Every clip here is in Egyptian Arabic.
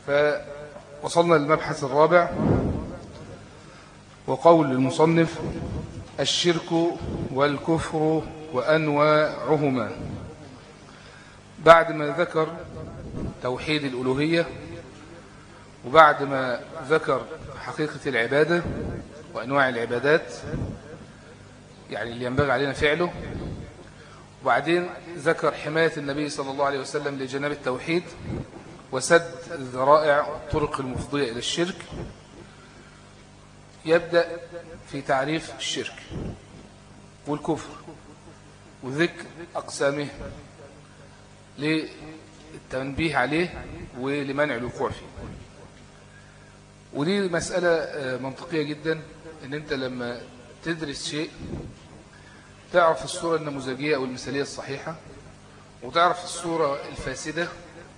فوصلنا للمبحث الرابع وقول المصنف الشرك والكفر وأنواعهما بعد ما ذكر توحيد الألوهية وبعد ما ذكر حقيقة العبادة وأنواع العبادات يعني اللي ينبغي علينا فعله وبعدين ذكر حماية النبي صلى الله عليه وسلم لجناب التوحيد وسد الذرائع والطرق المفضية إلى الشرك يبدأ في تعريف الشرك والكفر وذكر أقسامه للتنبيه عليه ولمنع الوقوع فيه ودي مسألة منطقية جدا ان انت لما تدرس شيء تعرف الصورة النموذجية أو المثالية الصحيحة وتعرف الصورة الفاسدة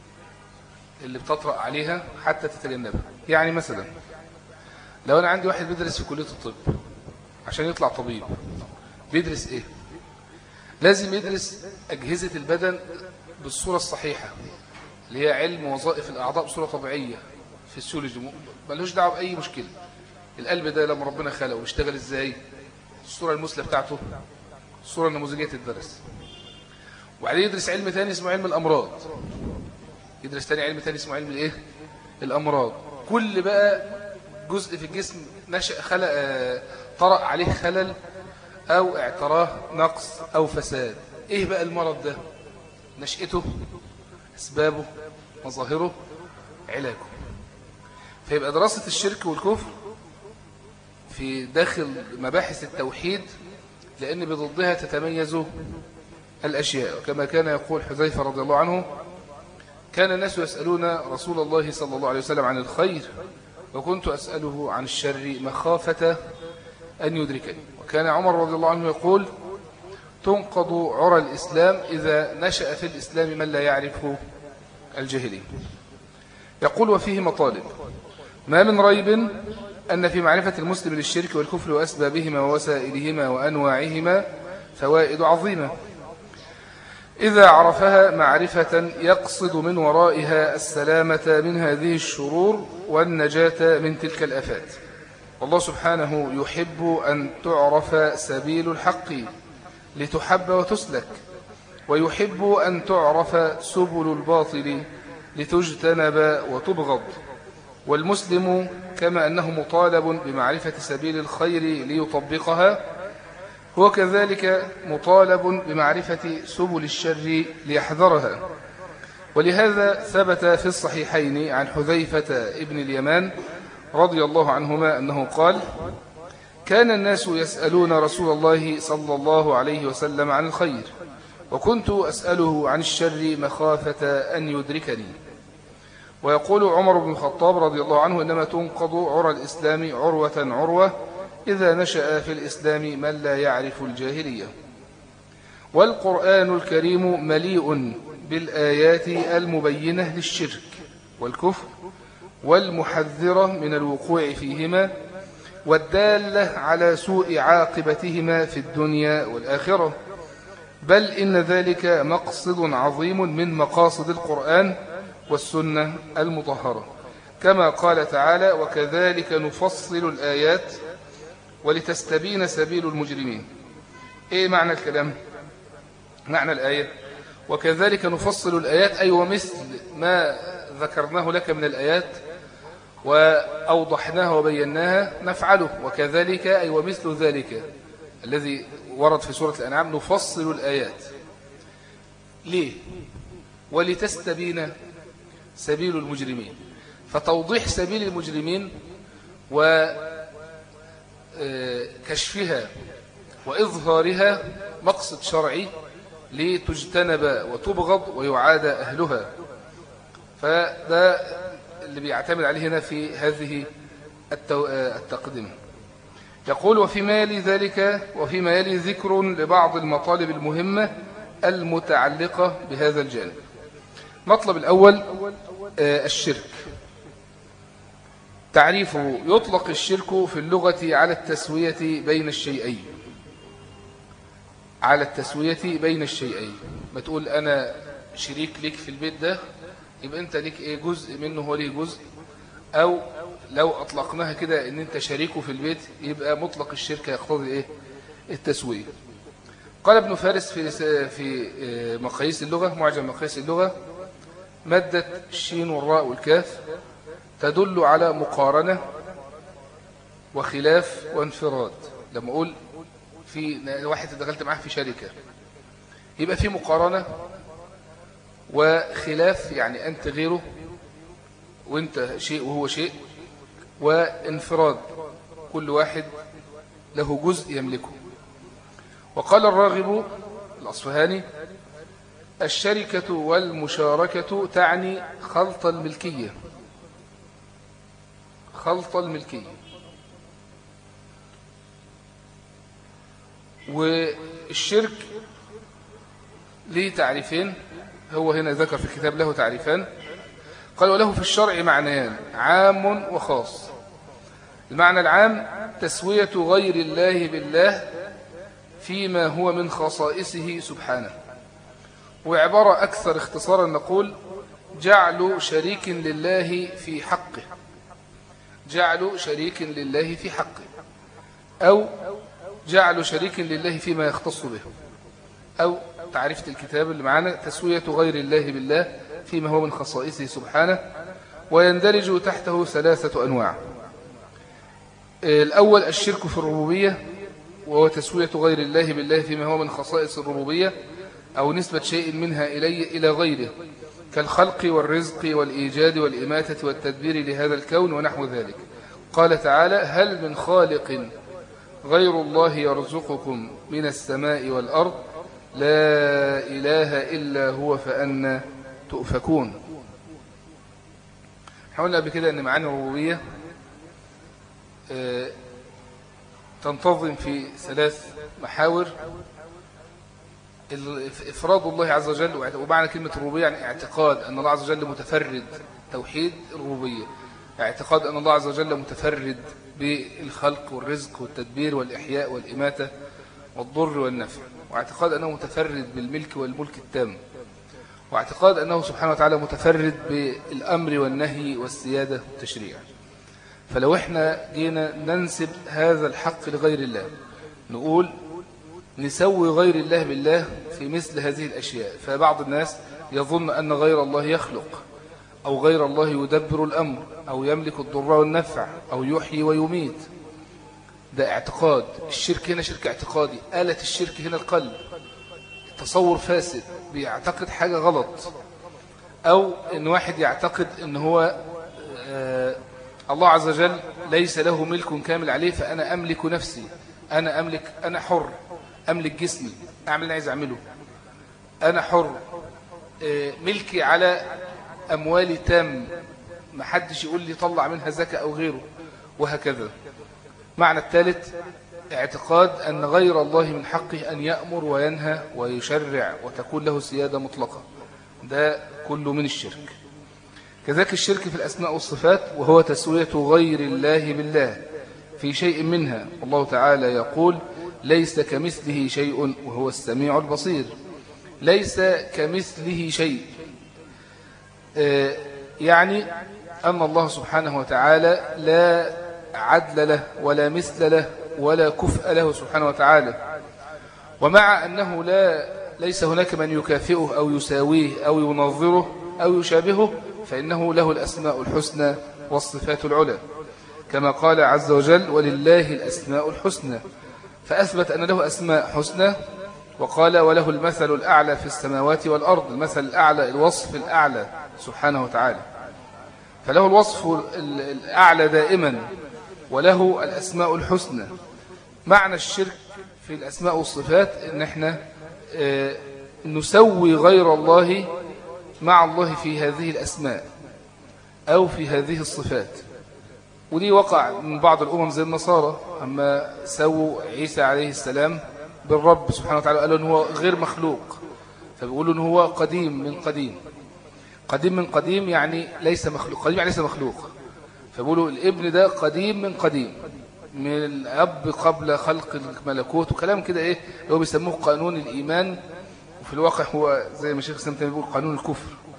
اللي بتطرأ عليها حتى تتجنبها يعني مثلا لو أنا عندي واحد بيدرس في كلية الطب عشان يطلع طبيب بيدرس إيه لازم يدرس أجهزة البدن بالصورة الصحيحة اللي هي علم وظائف الأعضاء بصورة طبيعية فيسيولوجي ملوش دعوة بأي مشكلة القلب ده لما ربنا خلقه بيشتغل ازاي الصورة المثلى بتاعته الصورة النموذجية تدرس وبعدين يدرس علم ثاني اسمه علم الأمراض يدرس ثاني علم ثاني اسمه علم الايه الأمراض كل بقى جزء في الجسم نشأ خلق طرأ عليه خلل أو اعتراه نقص أو فساد ايه بقى المرض ده نشأته أسبابه مظاهره علاجه فيبقى دراسة الشرك والكفر في داخل مباحث التوحيد لأن بضدها تتميز الأشياء كما كان يقول حذيفة رضي الله عنه كان الناس يسألون رسول الله صلى الله عليه وسلم عن الخير وكنت أسأله عن الشر مخافة أن يدركني وكان عمر رضي الله عنه يقول تنقض عرى الإسلام إذا نشأ في الإسلام من لا يعرف الجاهلين يقول وفيه مطالب ما من ريب أن في معرفة المسلم للشرك والكفر وأسبابهما ووسائلهما وأنواعهما فوائد عظيمة إذا عرفها معرفة يقصد من ورائها السلامة من هذه الشرور والنجاة من تلك الأفات والله سبحانه يحب أن تعرف سبيل الحق لتحب وتسلك ويحب أن تعرف سبل الباطل لتجتنب وتبغض والمسلم كما أنه مطالب بمعرفة سبيل الخير ليطبقها هو كذلك مطالب بمعرفة سبل الشر ليحذرها ولهذا ثبت في الصحيحين عن حذيفة ابن اليمان رضي الله عنهما أنه قال كان الناس يسألون رسول الله صلى الله عليه وسلم عن الخير وكنت أسأله عن الشر مخافة أن يدركني ويقول عمر بن الخطاب رضي الله عنه إنما تنقض عرى الإسلام عروة عروة إذا نشأ في الإسلام من لا يعرف الجاهلية والقرآن الكريم مليء بالآيات المبينة للشرك والكفر والمحذرة من الوقوع فيهما والدالة على سوء عاقبتهما في الدنيا والآخرة بل إن ذلك مقصد عظيم من مقاصد القرآن والسنة المطهرة كما قال تعالى وكذلك نفصل الآيات ولتستبين سبيل المجرمين إيه معنى الكلام معنى الآية وكذلك نفصل الآيات أي أيوة ومثل ما ذكرناه لك من الآيات وأوضحناها وبيناها نفعله وكذلك أي أيوة ومثل ذلك الذي ورد في سورة الأنعام نفصل الآيات ليه ولتستبين سبيل المجرمين فتوضيح سبيل المجرمين وكشفها وإظهارها مقصد شرعي لتجتنب وتبغض ويعاد أهلها فده اللي بيعتمد عليه هنا في هذه التقدمة يقول وفيما يلي ذلك وفيما يلي ذكر لبعض المطالب المهمة المتعلقة بهذا الجانب مطلب الأول الشرك تعريفه يطلق الشرك في اللغة على التسوية بين الشيئين على التسوية بين الشيئين ما تقول أنا شريك لك في البيت ده يبقى انت ليك ايه جزء منه هو ليه جزء او لو اطلقناها كده ان انت شريكه في البيت يبقى مطلق الشركة يقتضي ايه التسوية قال ابن فارس في في آه، مقاييس اللغة معجم مقاييس اللغة مادة الشين والراء والكاف تدل على مقارنة وخلاف وانفراد لما أقول في واحد دخلت معاه في شركة يبقى في مقارنة وخلاف يعني أنت غيره وأنت شيء وهو شيء وانفراد كل واحد له جزء يملكه وقال الراغب الأصفهاني الشركة والمشاركة تعني خلط الملكية خلط الملكية والشرك ليه تعريفين هو هنا ذكر في الكتاب له تعريفان قال وله في الشرع معنيان عام وخاص المعنى العام تسوية غير الله بالله فيما هو من خصائصه سبحانه وعبارة أكثر اختصارا نقول جعل شريك لله في حقه جعل شريك لله في حقه أو جعل شريك لله فيما يختص به أو تعريفة الكتاب اللي معنا تسوية غير الله بالله فيما هو من خصائصه سبحانه ويندرج تحته ثلاثة أنواع الأول الشرك في الربوبية وهو تسوية غير الله بالله فيما هو من خصائص الربوبية أو نسبة شيء منها إلي إلى غيره كالخلق والرزق والإيجاد والإماتة والتدبير لهذا الكون ونحو ذلك قال تعالى هل من خالق غير الله يرزقكم من السماء والأرض لا إله إلا هو فأنا تؤفكون حاولنا بكده أن معاني الربوبية آه، تنتظم في ثلاث محاور إفراد الله عز وجل ومعنى كلمة الربوبية يعني اعتقاد أن الله عز وجل متفرد توحيد الربوبية اعتقاد أن الله عز وجل متفرد بالخلق والرزق والتدبير والإحياء والإماتة والضر والنفع واعتقاد أنه متفرد بالملك والملك التام واعتقاد أنه سبحانه وتعالى متفرد بالأمر والنهي والسيادة والتشريع فلو احنا جينا ننسب هذا الحق لغير الله نقول نسوي غير الله بالله في مثل هذه الأشياء فبعض الناس يظن أن غير الله يخلق أو غير الله يدبر الأمر أو يملك الضر والنفع أو يحيي ويميت ده اعتقاد الشرك هنا شرك اعتقادي آلة الشرك هنا القلب تصور فاسد بيعتقد حاجة غلط أو أن واحد يعتقد أن هو آه الله عز وجل ليس له ملك كامل عليه فأنا أملك نفسي أنا أملك أنا حر أملك جسمي أعمل اللي عايز أعمله أنا حر آه، ملكي على أموالي تام ما حدش يقول لي طلع منها زكاة أو غيره وهكذا معنى الثالث اعتقاد أن غير الله من حقه أن يأمر وينهى ويشرع وتكون له سيادة مطلقة ده كله من الشرك كذلك الشرك في الأسماء والصفات وهو تسوية غير الله بالله في شيء منها الله تعالى يقول ليس كمثله شيء وهو السميع البصير ليس كمثله شيء آه، يعني أن الله سبحانه وتعالى لا عدل له ولا مثل له ولا كفء له سبحانه وتعالى ومع أنه لا ليس هناك من يكافئه أو يساويه أو ينظره أو يشابهه فإنه له الأسماء الحسنى والصفات العلى كما قال عز وجل ولله الأسماء الحسنى فأثبت أن له أسماء حسنى وقال وله المثل الأعلى في السماوات والأرض المثل الأعلى الوصف الأعلى سبحانه وتعالى فله الوصف الأعلى دائما وله الأسماء الحسنى معنى الشرك في الأسماء والصفات إن احنا آه، نسوي غير الله مع الله في هذه الأسماء أو في هذه الصفات ودي وقع من بعض الأمم زي النصارى أما سووا عيسى عليه السلام بالرب سبحانه وتعالى قالوا أنه هو غير مخلوق فبيقولوا أنه هو قديم من قديم قديم من قديم يعني ليس مخلوق قديم يعني ليس مخلوق فبيقولوا الابن ده قديم من قديم من الأب قبل خلق الملكوت وكلام كده إيه هو بيسموه قانون الإيمان وفي الواقع هو زي ما الشيخ سمتين بيقول قانون الكفر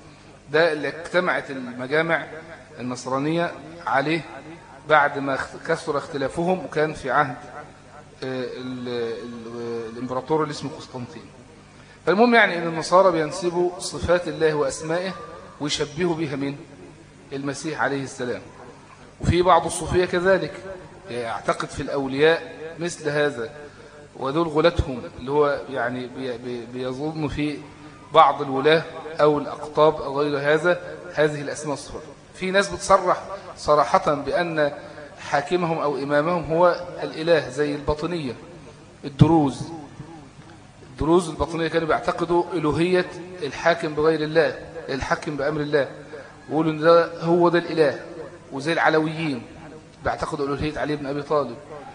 ده اللي اجتمعت المجامع النصرانية عليه بعد ما كثر اختلافهم وكان في عهد آه، الامبراطور اللي اسمه قسطنطين فالمهم يعني ان النصارى بينسبوا صفات الله واسمائه ويشبهوا بها من المسيح عليه السلام وفي بعض الصوفية كذلك يعتقد في الأولياء مثل هذا وذول غلتهم اللي هو يعني بيظن في بعض الولاة أو الأقطاب أو غير هذا هذه الأسماء الصفات في ناس بتصرح صراحة بأن حاكمهم أو إمامهم هو الإله زي الباطنية الدروز الدروز الباطنية كانوا بيعتقدوا إلوهية الحاكم بغير الله الحاكم بأمر الله يقولوا إن ده هو ده الإله وزي العلويين بيعتقدوا ألوهية علي بن أبي طالب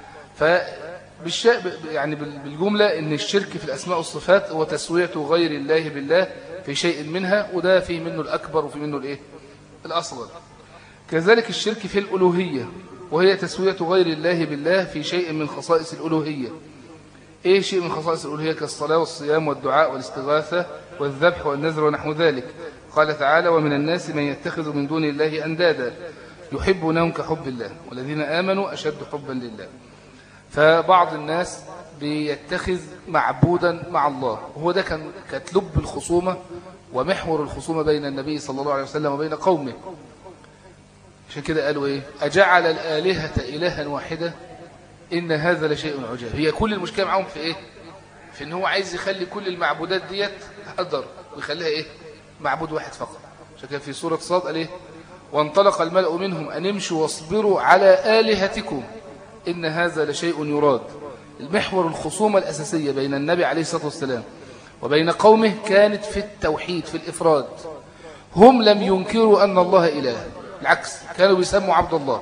فبالش يعني بالجملة إن الشرك في الأسماء والصفات هو تسوية غير الله بالله في شيء منها وده فيه منه الأكبر وفي منه الإيه الأصغر كذلك الشرك في الألوهية وهي تسوية غير الله بالله في شيء من خصائص الألوهية إيه شيء من خصائص الألوهية كالصلاة والصيام والدعاء والاستغاثة والذبح والنذر ونحو ذلك قال تعالى ومن الناس من يتخذ من دون الله أندادا يحبونهم كحب الله والذين آمنوا أشد حبا لله فبعض الناس بيتخذ معبودا مع الله وهو ده كان كانت لب الخصومة ومحور الخصومة بين النبي صلى الله عليه وسلم وبين قومه عشان كده قالوا ايه أجعل الآلهة إلها واحدة إن هذا لشيء عجاب هي كل المشكلة معهم في ايه في ان هو عايز يخلي كل المعبودات ديت قدر ويخليها ايه معبود واحد فقط عشان كده في سورة صاد قال ايه وانطلق الملأ منهم أن امشوا واصبروا على آلهتكم إن هذا لشيء يراد المحور الخصومة الأساسية بين النبي عليه الصلاة والسلام وبين قومه كانت في التوحيد في الإفراد هم لم ينكروا أن الله إله العكس كانوا بيسموا عبد الله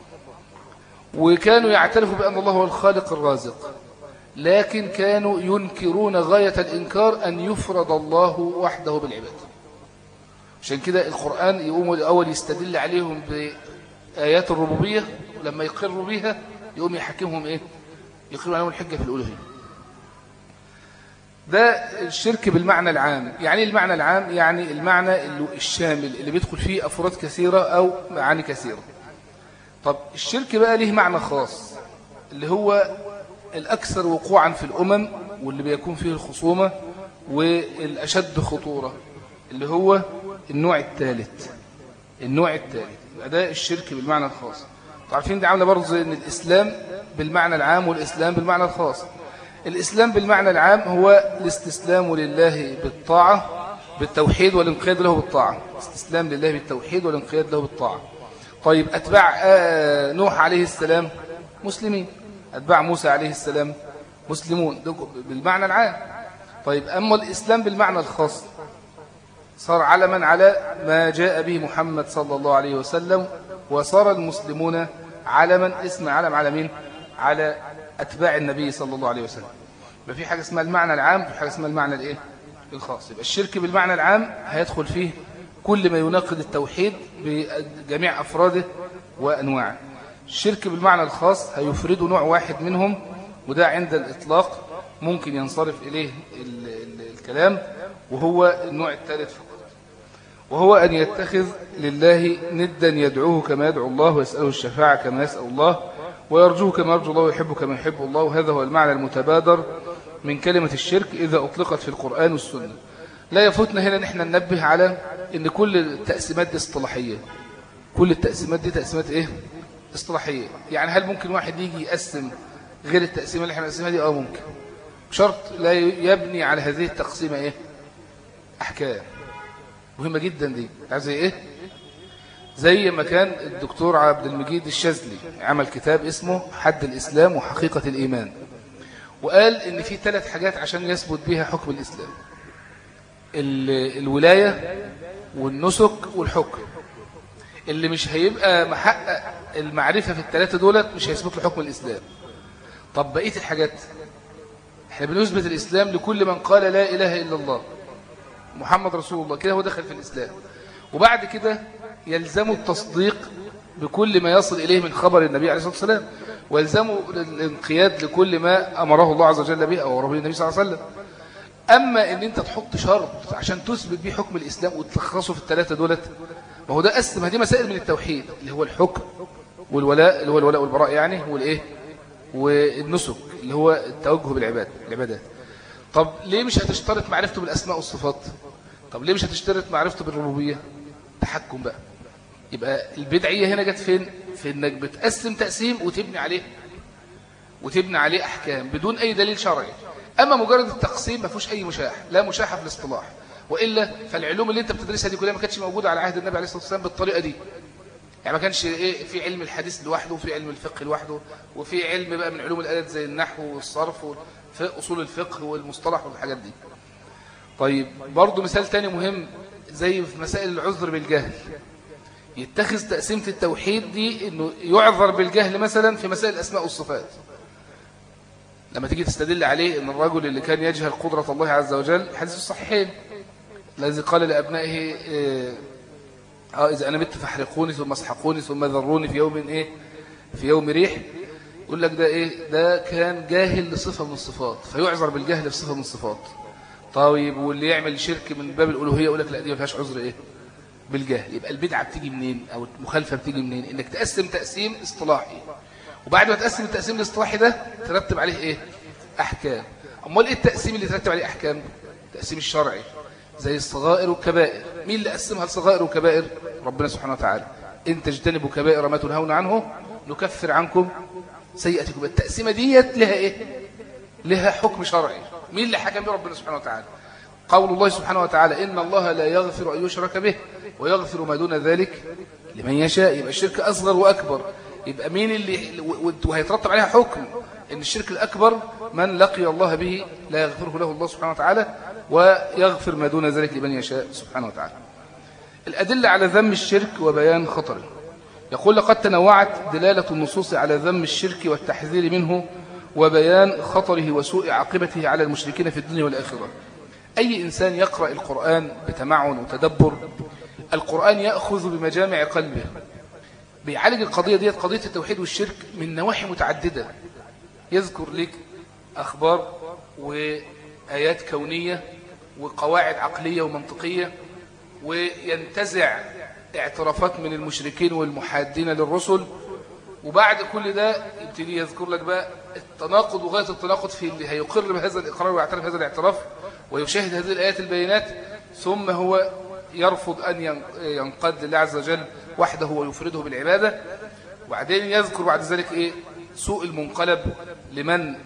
وكانوا يعترفوا بأن الله هو الخالق الرازق لكن كانوا ينكرون غاية الإنكار أن يفرض الله وحده بالعباد عشان كده القرآن يقوم الأول يستدل عليهم بآيات الربوبية ولما يقروا بيها يقوم يحكمهم إيه يقروا عليهم الحجة في الألوهية ده الشرك بالمعنى العام يعني المعنى العام يعني المعنى الشامل اللي بيدخل فيه أفراد كثيرة أو معاني كثيرة طب الشرك بقى ليه معنى خاص اللي هو الأكثر وقوعا في الأمم واللي بيكون فيه الخصومة والأشد خطورة اللي هو النوع الثالث النوع الثالث يبقى ده الشرك بالمعنى الخاص عارفين دي عامله برضه زي ان الاسلام بالمعنى العام والاسلام بالمعنى الخاص الاسلام بالمعنى العام هو الاستسلام لله بالطاعه بالتوحيد والانقياد له بالطاعه استسلام لله بالتوحيد والانقياد له بالطاعه طيب اتباع آه نوح عليه السلام مسلمين اتباع موسى عليه السلام مسلمون بالمعنى العام طيب اما الاسلام بالمعنى الخاص صار علما على ما جاء به محمد صلى الله عليه وسلم وصار المسلمون علما اسم علم على مين على أتباع النبي صلى الله عليه وسلم يبقى في حاجة اسمها المعنى العام وفي حاجة اسمها المعنى الايه الخاص يبقى الشرك بالمعنى العام هيدخل فيه كل ما يناقض التوحيد بجميع أفراده وأنواعه الشرك بالمعنى الخاص هيفرد نوع واحد منهم وده عند الإطلاق ممكن ينصرف إليه الكلام وهو النوع الثالث فقط وهو أن يتخذ لله ندا يدعوه كما يدعو الله ويسأله الشفاعة كما يسأل الله ويرجوه كما يرجو الله ويحبه كما يحب الله وهذا هو المعنى المتبادر من كلمة الشرك إذا أطلقت في القرآن والسنة لا يفوتنا هنا نحن ننبه على أن كل التقسيمات دي اصطلاحية كل التقسيمات دي تقسيمات إيه؟ اصطلاحية يعني هل ممكن واحد يجي يقسم غير التقسيمة اللي احنا بنقسمها دي؟ اه ممكن شرط لا يبني على هذه التقسيمة إيه؟ أحكام مهمة جدا دي عايز ايه زي ما كان الدكتور عبد المجيد الشاذلي عمل كتاب اسمه حد الإسلام وحقيقة الإيمان وقال ان في ثلاث حاجات عشان يثبت بها حكم الإسلام الولاية والنسك والحكم اللي مش هيبقى محقق المعرفة في الثلاثة دولت مش هيثبت له حكم الإسلام طب بقية الحاجات احنا بنثبت الإسلام لكل من قال لا إله إلا الله محمد رسول الله كده هو دخل في الإسلام وبعد كده يلزم التصديق بكل ما يصل إليه من خبر النبي عليه الصلاة والسلام ويلزم الانقياد لكل ما أمره الله عز وجل به أو أمره النبي صلى الله عليه وسلم أما أن أنت تحط شرط عشان تثبت بيه حكم الإسلام وتلخصه في الثلاثة دولت ما هو ده قسم هذه مسائل من التوحيد اللي هو الحكم والولاء اللي هو الولاء والبراء يعني والإيه والنسك اللي هو التوجه بالعباد العبادات طب ليه مش هتشترط معرفته بالأسماء والصفات طب ليه مش هتشترط معرفته بالربوبية تحكم بقى يبقى البدعية هنا جت فين في انك بتقسم تقسيم وتبني عليه وتبني عليه احكام بدون اي دليل شرعي اما مجرد التقسيم ما فيهوش اي مشاح لا مشاحة في الاصطلاح والا فالعلوم اللي انت بتدرسها دي كلها ما كانتش موجوده على عهد النبي عليه الصلاه والسلام بالطريقه دي يعني ما كانش ايه في علم الحديث لوحده وفي علم الفقه لوحده وفي علم بقى من علوم الادب زي النحو والصرف وفي اصول الفقه والمصطلح والحاجات دي طيب برضه مثال تاني مهم زي في مسائل العذر بالجهل يتخذ تقسيمة التوحيد دي انه يعذر بالجهل مثلا في مسائل الاسماء والصفات لما تيجي تستدل عليه ان الرجل اللي كان يجهل قدرة الله عز وجل حديث الصحيحين الذي قال لأبنائه اه إذا أنا مت فاحرقوني ثم اسحقوني ثم ذروني في يوم إيه في يوم ريح يقول لك ده إيه ده كان جاهل لصفة من الصفات فيعذر بالجهل في صفة من الصفات طيب واللي يعمل شرك من باب الألوهية يقول لك لا دي ما فيهاش عذر إيه بالجهل يبقى البدعة بتيجي منين أو المخالفة بتيجي منين إنك تقسم تقسيم اصطلاحي وبعد ما تقسم التقسيم الاصطلاحي ده ترتب عليه إيه أحكام أمال إيه التقسيم اللي ترتب عليه أحكام التقسيم الشرعي زي الصغائر والكبائر مين اللي قسمها الصغائر والكبائر ربنا سبحانه وتعالى إن تجتنبوا كبائر ما تنهون عنه نكفر عنكم سيئتكم التقسيمة ديت لها إيه لها حكم شرعي مين اللي حكم به ربنا سبحانه وتعالى قول الله سبحانه وتعالى إن الله لا يغفر أن يشرك به ويغفر ما دون ذلك لمن يشاء يبقى الشرك أصغر وأكبر يبقى مين اللي وهيترتب عليها حكم إن الشرك الأكبر من لقي الله به لا يغفره له الله سبحانه وتعالى ويغفر ما دون ذلك لمن يشاء سبحانه وتعالى الأدلة على ذم الشرك وبيان خطره يقول لقد تنوعت دلالة النصوص على ذم الشرك والتحذير منه وبيان خطره وسوء عاقبته على المشركين في الدنيا والآخرة أي إنسان يقرأ القرآن بتمعن وتدبر القرآن يأخذ بمجامع قلبه بيعالج القضية دي قضية التوحيد والشرك من نواحي متعددة يذكر لك أخبار وآيات كونية وقواعد عقلية ومنطقية وينتزع اعترافات من المشركين والمحادين للرسل وبعد كل ده يبتدي يذكر لك بقى التناقض وغاية التناقض في اللي هيقر بهذا الإقرار ويعترف بهذا الاعتراف ويشاهد هذه الآيات البينات ثم هو يرفض أن ينقد لله عز وجل وحده ويفرده بالعبادة وبعدين يذكر بعد ذلك إيه سوء المنقلب لمن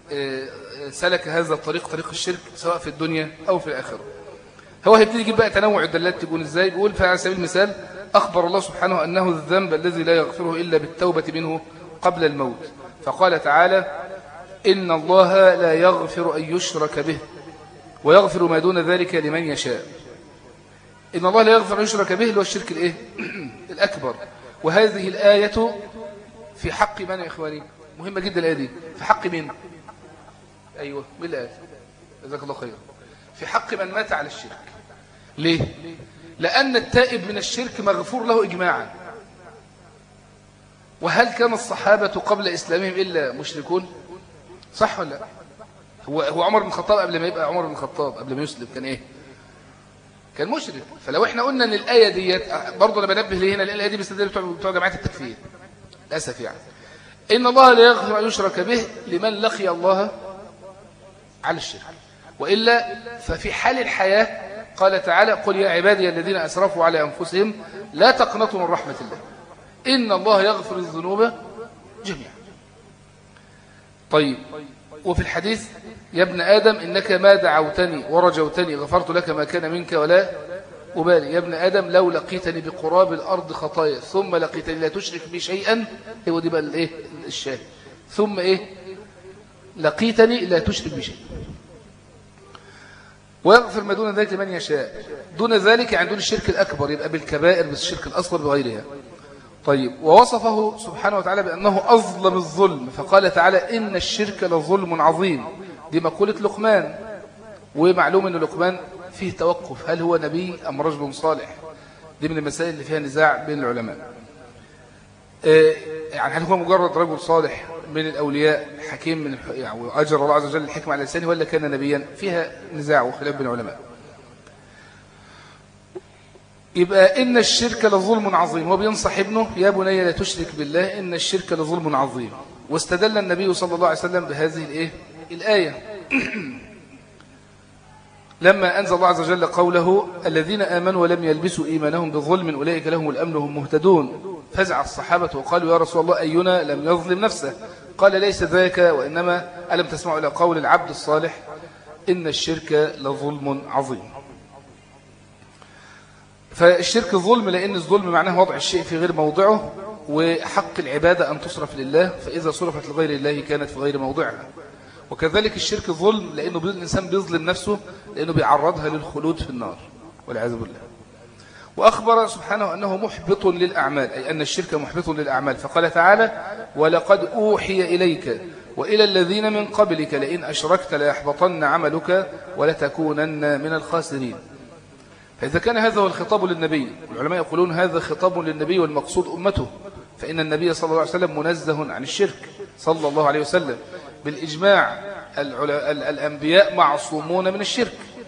سلك هذا الطريق طريق الشرك سواء في الدنيا أو في الآخرة هو هيبتدي يجيب بقى تنوع الدلالات تقول ازاي بيقول فعلى سبيل المثال أخبر الله سبحانه أنه الذنب الذي لا يغفره إلا بالتوبة منه قبل الموت فقال تعالى إن الله لا يغفر أن يشرك به ويغفر ما دون ذلك لمن يشاء إن الله لا يغفر أن يشرك به اللي هو الشرك الإيه؟ الأكبر وهذه الآية في حق من يا إخواني مهمة جدا الآية دي في حق من أيوة من الآية جزاك الله خير في حق من مات على الشرك ليه لأن التائب من الشرك مغفور له إجماعا وهل كان الصحابة قبل إسلامهم إلا مشركون صح ولا لا هو هو عمر بن الخطاب قبل ما يبقى عمر بن الخطاب قبل ما يسلم كان ايه كان مشرك فلو احنا قلنا ان الايه ديت برضه انا بنبه ليه هنا لان الايه دي بيستدل بتوع بتوع جماعه التكفير للاسف يعني ان الله لا يغفر ان يشرك به لمن لقي الله على الشرك والا ففي حال الحياه قال تعالى قل يا عبادي الذين اسرفوا على انفسهم لا تقنطوا من رحمه الله ان الله يغفر الذنوب جميعا طيب وفي الحديث يا ابن آدم إنك ما دعوتني ورجوتني غفرت لك ما كان منك ولا أبالي يا ابن آدم لو لقيتني بقراب الأرض خطايا ثم لقيتني لا تشرك بي شيئا هو دي بقى الايه الشاهد ثم إيه لقيتني لا تشرك بي شيئا ويغفر ما دون ذلك لمن يشاء دون ذلك يعني دون الشرك الأكبر يبقى بالكبائر بالشرك الأصغر بغيرها طيب ووصفه سبحانه وتعالى بأنه أظلم الظلم فقال تعالى إن الشرك لظلم عظيم دي مقولة لقمان ومعلوم أن لقمان فيه توقف هل هو نبي أم رجل صالح دي من المسائل اللي فيها نزاع بين العلماء آه، يعني هل هو مجرد رجل صالح من الأولياء حكيم من يعني أجر الله عز وجل الحكمة على لسانه ولا كان نبيا فيها نزاع وخلاف بين العلماء يبقى إن الشرك لظلم عظيم هو بينصح ابنه يا بني لا تشرك بالله إن الشرك لظلم عظيم واستدل النبي صلى الله عليه وسلم بهذه الإيه؟ الآية لما أنزل الله عز وجل قوله الذين آمنوا ولم يلبسوا إيمانهم بظلم أولئك لهم الأمن وهم مهتدون فزع الصحابة وقالوا يا رسول الله أينا لم يظلم نفسه قال ليس ذاك وإنما ألم تسمعوا إلى قول العبد الصالح إن الشرك لظلم عظيم فالشرك ظلم لأن الظلم معناه وضع الشيء في غير موضعه وحق العبادة أن تصرف لله فإذا صرفت لغير الله كانت في غير موضعها وكذلك الشرك ظلم لأنه الإنسان بيظلم نفسه لأنه بيعرضها للخلود في النار والعياذ بالله وأخبر سبحانه أنه محبط للأعمال أي أن الشرك محبط للأعمال فقال تعالى ولقد أوحي إليك وإلى الذين من قبلك لئن أشركت ليحبطن عملك ولتكونن من الخاسرين فإذا كان هذا هو الخطاب للنبي العلماء يقولون هذا خطاب للنبي والمقصود أمته فإن النبي صلى الله عليه وسلم منزه عن الشرك صلى الله عليه وسلم بالإجماع الأنبياء معصومون من الشرك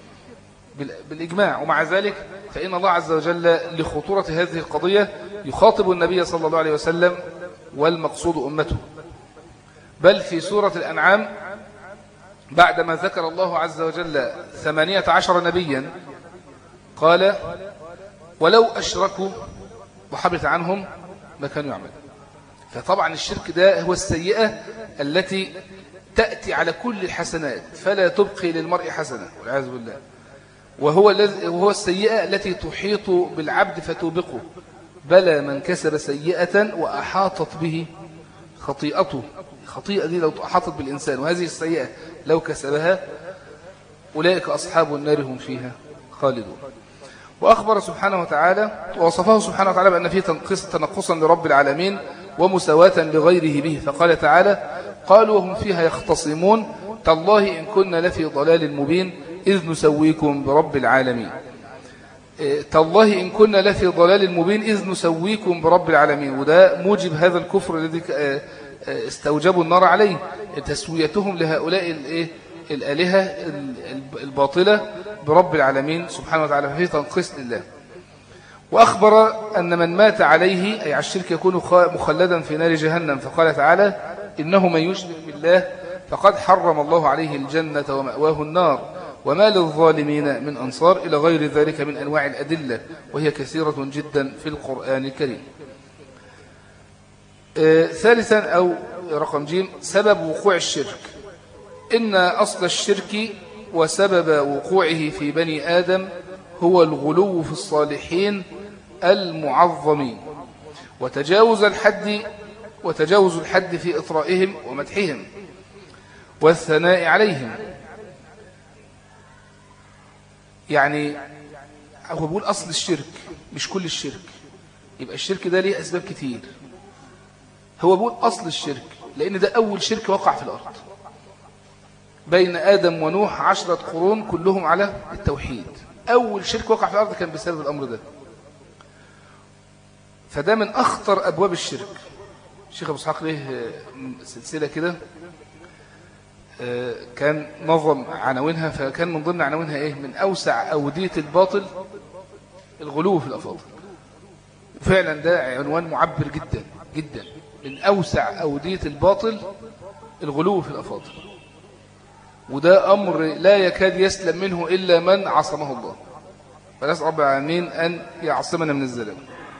بالإجماع ومع ذلك فإن الله عز وجل لخطورة هذه القضية يخاطب النبي صلى الله عليه وسلم والمقصود أمته بل في سورة الأنعام بعدما ذكر الله عز وجل ثمانية عشر نبيا قال ولو أشركوا وحبت عنهم ما كانوا يعملون فطبعا الشرك ده هو السيئة التي تأتي على كل الحسنات فلا تبقي للمرء حسنة والعياذ بالله وهو, وهو السيئة التي تحيط بالعبد فتوبقه بلى من كسب سيئة وأحاطت به خطيئته خطيئة دي لو أحاطت بالإنسان وهذه السيئة لو كسبها أولئك أصحاب النار هم فيها خالدون وأخبر سبحانه وتعالى ووصفه سبحانه وتعالى بأن فيه تنقص تنقصا لرب العالمين ومساواة لغيره به فقال تعالى قالوا وهم فيها يختصمون تالله إن كنا لفي ضلال مبين إذ نسويكم برب العالمين إيه، تالله إن كنا لفي ضلال مبين إذ نسويكم برب العالمين وده موجب هذا الكفر الذي آه، آه، استوجبوا النار عليه تسويتهم لهؤلاء الإيه الآلهة الباطلة برب العالمين سبحانه وتعالى ففيه تنقص لله وأخبر أن من مات عليه أي على الشرك يكون مخلدا في نار جهنم فقال تعالى إنه من يشرك بالله فقد حرم الله عليه الجنة ومأواه النار وما للظالمين من أنصار إلى غير ذلك من أنواع الأدلة وهي كثيرة جدا في القرآن الكريم آه ثالثا أو رقم جيم سبب وقوع الشرك إن أصل الشرك وسبب وقوعه في بني آدم هو الغلو في الصالحين المعظمين وتجاوز الحد وتجاوز الحد في إطرائهم ومدحهم والثناء عليهم يعني هو بيقول أصل الشرك مش كل الشرك يبقى الشرك ده ليه أسباب كتير هو بيقول أصل الشرك لأن ده أول شرك وقع في الأرض بين آدم ونوح عشرة قرون كلهم على التوحيد أول شرك وقع في الأرض كان بسبب الأمر ده فده من أخطر أبواب الشرك الشيخ أبو اسحاق ليه سلسلة كده آه، كان نظم عناوينها فكان من ضمن عناوينها إيه من أوسع أودية الباطل الغلو في الأفاضل وفعلا ده عنوان معبر جدا جدا من أوسع أودية الباطل الغلو في الأفاضل وده أمر لا يكاد يسلم منه إلا من عصمه الله فنسأل رب العالمين أن يعصمنا من الزلم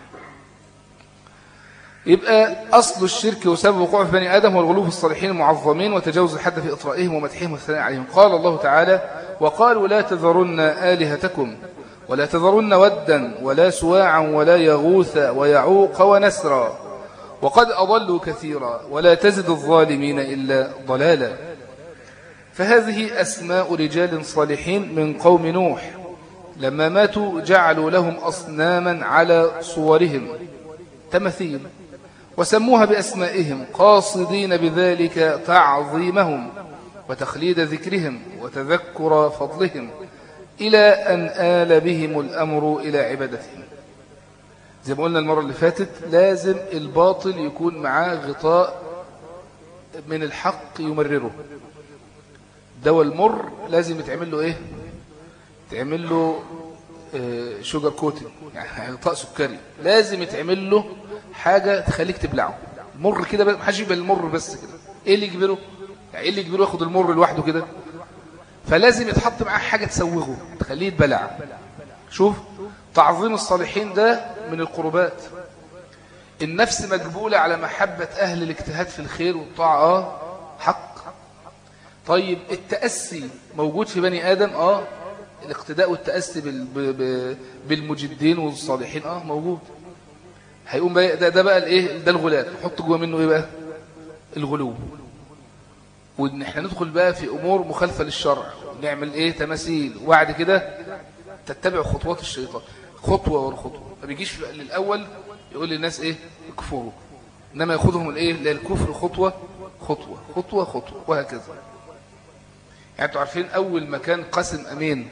يبقى أصل الشرك وسبب وقوع في بني آدم هو الغلو في الصالحين المعظمين وتجاوز الحد في إطرائهم ومدحهم والثناء عليهم قال الله تعالى وقالوا لا تذرن آلهتكم ولا تذرن ودا ولا سواعا ولا يغوث ويعوق ونسرا وقد أضلوا كثيرا ولا تزد الظالمين إلا ضلالا فهذه أسماء رجال صالحين من قوم نوح لما ماتوا جعلوا لهم أصناما على صورهم تمثيل وسموها بأسمائهم قاصدين بذلك تعظيمهم وتخليد ذكرهم وتذكر فضلهم إلى أن آل بهم الأمر إلى عبادتهم زي ما قلنا المرة اللي فاتت لازم الباطل يكون معاه غطاء من الحق يمرره دواء المر لازم يتعمل له ايه تعمل له آه، شوجر كوتنج يعني غطاء سكري لازم يتعمل له حاجة تخليك تبلعه مر كده ما حدش يقبل المر بس كده ايه اللي يجبره يعني ايه اللي يجبره ياخد المر لوحده كده فلازم يتحط معاه حاجة تسوغه تخليه يتبلع شوف تعظيم الصالحين ده من القربات النفس مجبولة على محبة أهل الاجتهاد في الخير والطاعة آه حق طيب التأسي موجود في بني آدم آه الاقتداء والتأسي بالمجدين والصالحين آه موجود هيقوم بقى ده, ده بقى الايه ده الغلاف نحط جوه منه ايه بقى الغلو وان احنا ندخل بقى في امور مخالفه للشرع نعمل ايه تماثيل وبعد كده تتبع خطوات الشيطان خطوه ورا خطوه ما بيجيش للاول يقول للناس ايه اكفروا انما ياخذهم الايه للكفر خطوه خطوه خطوه خطوه وهكذا يعني انتوا عارفين اول ما كان قاسم امين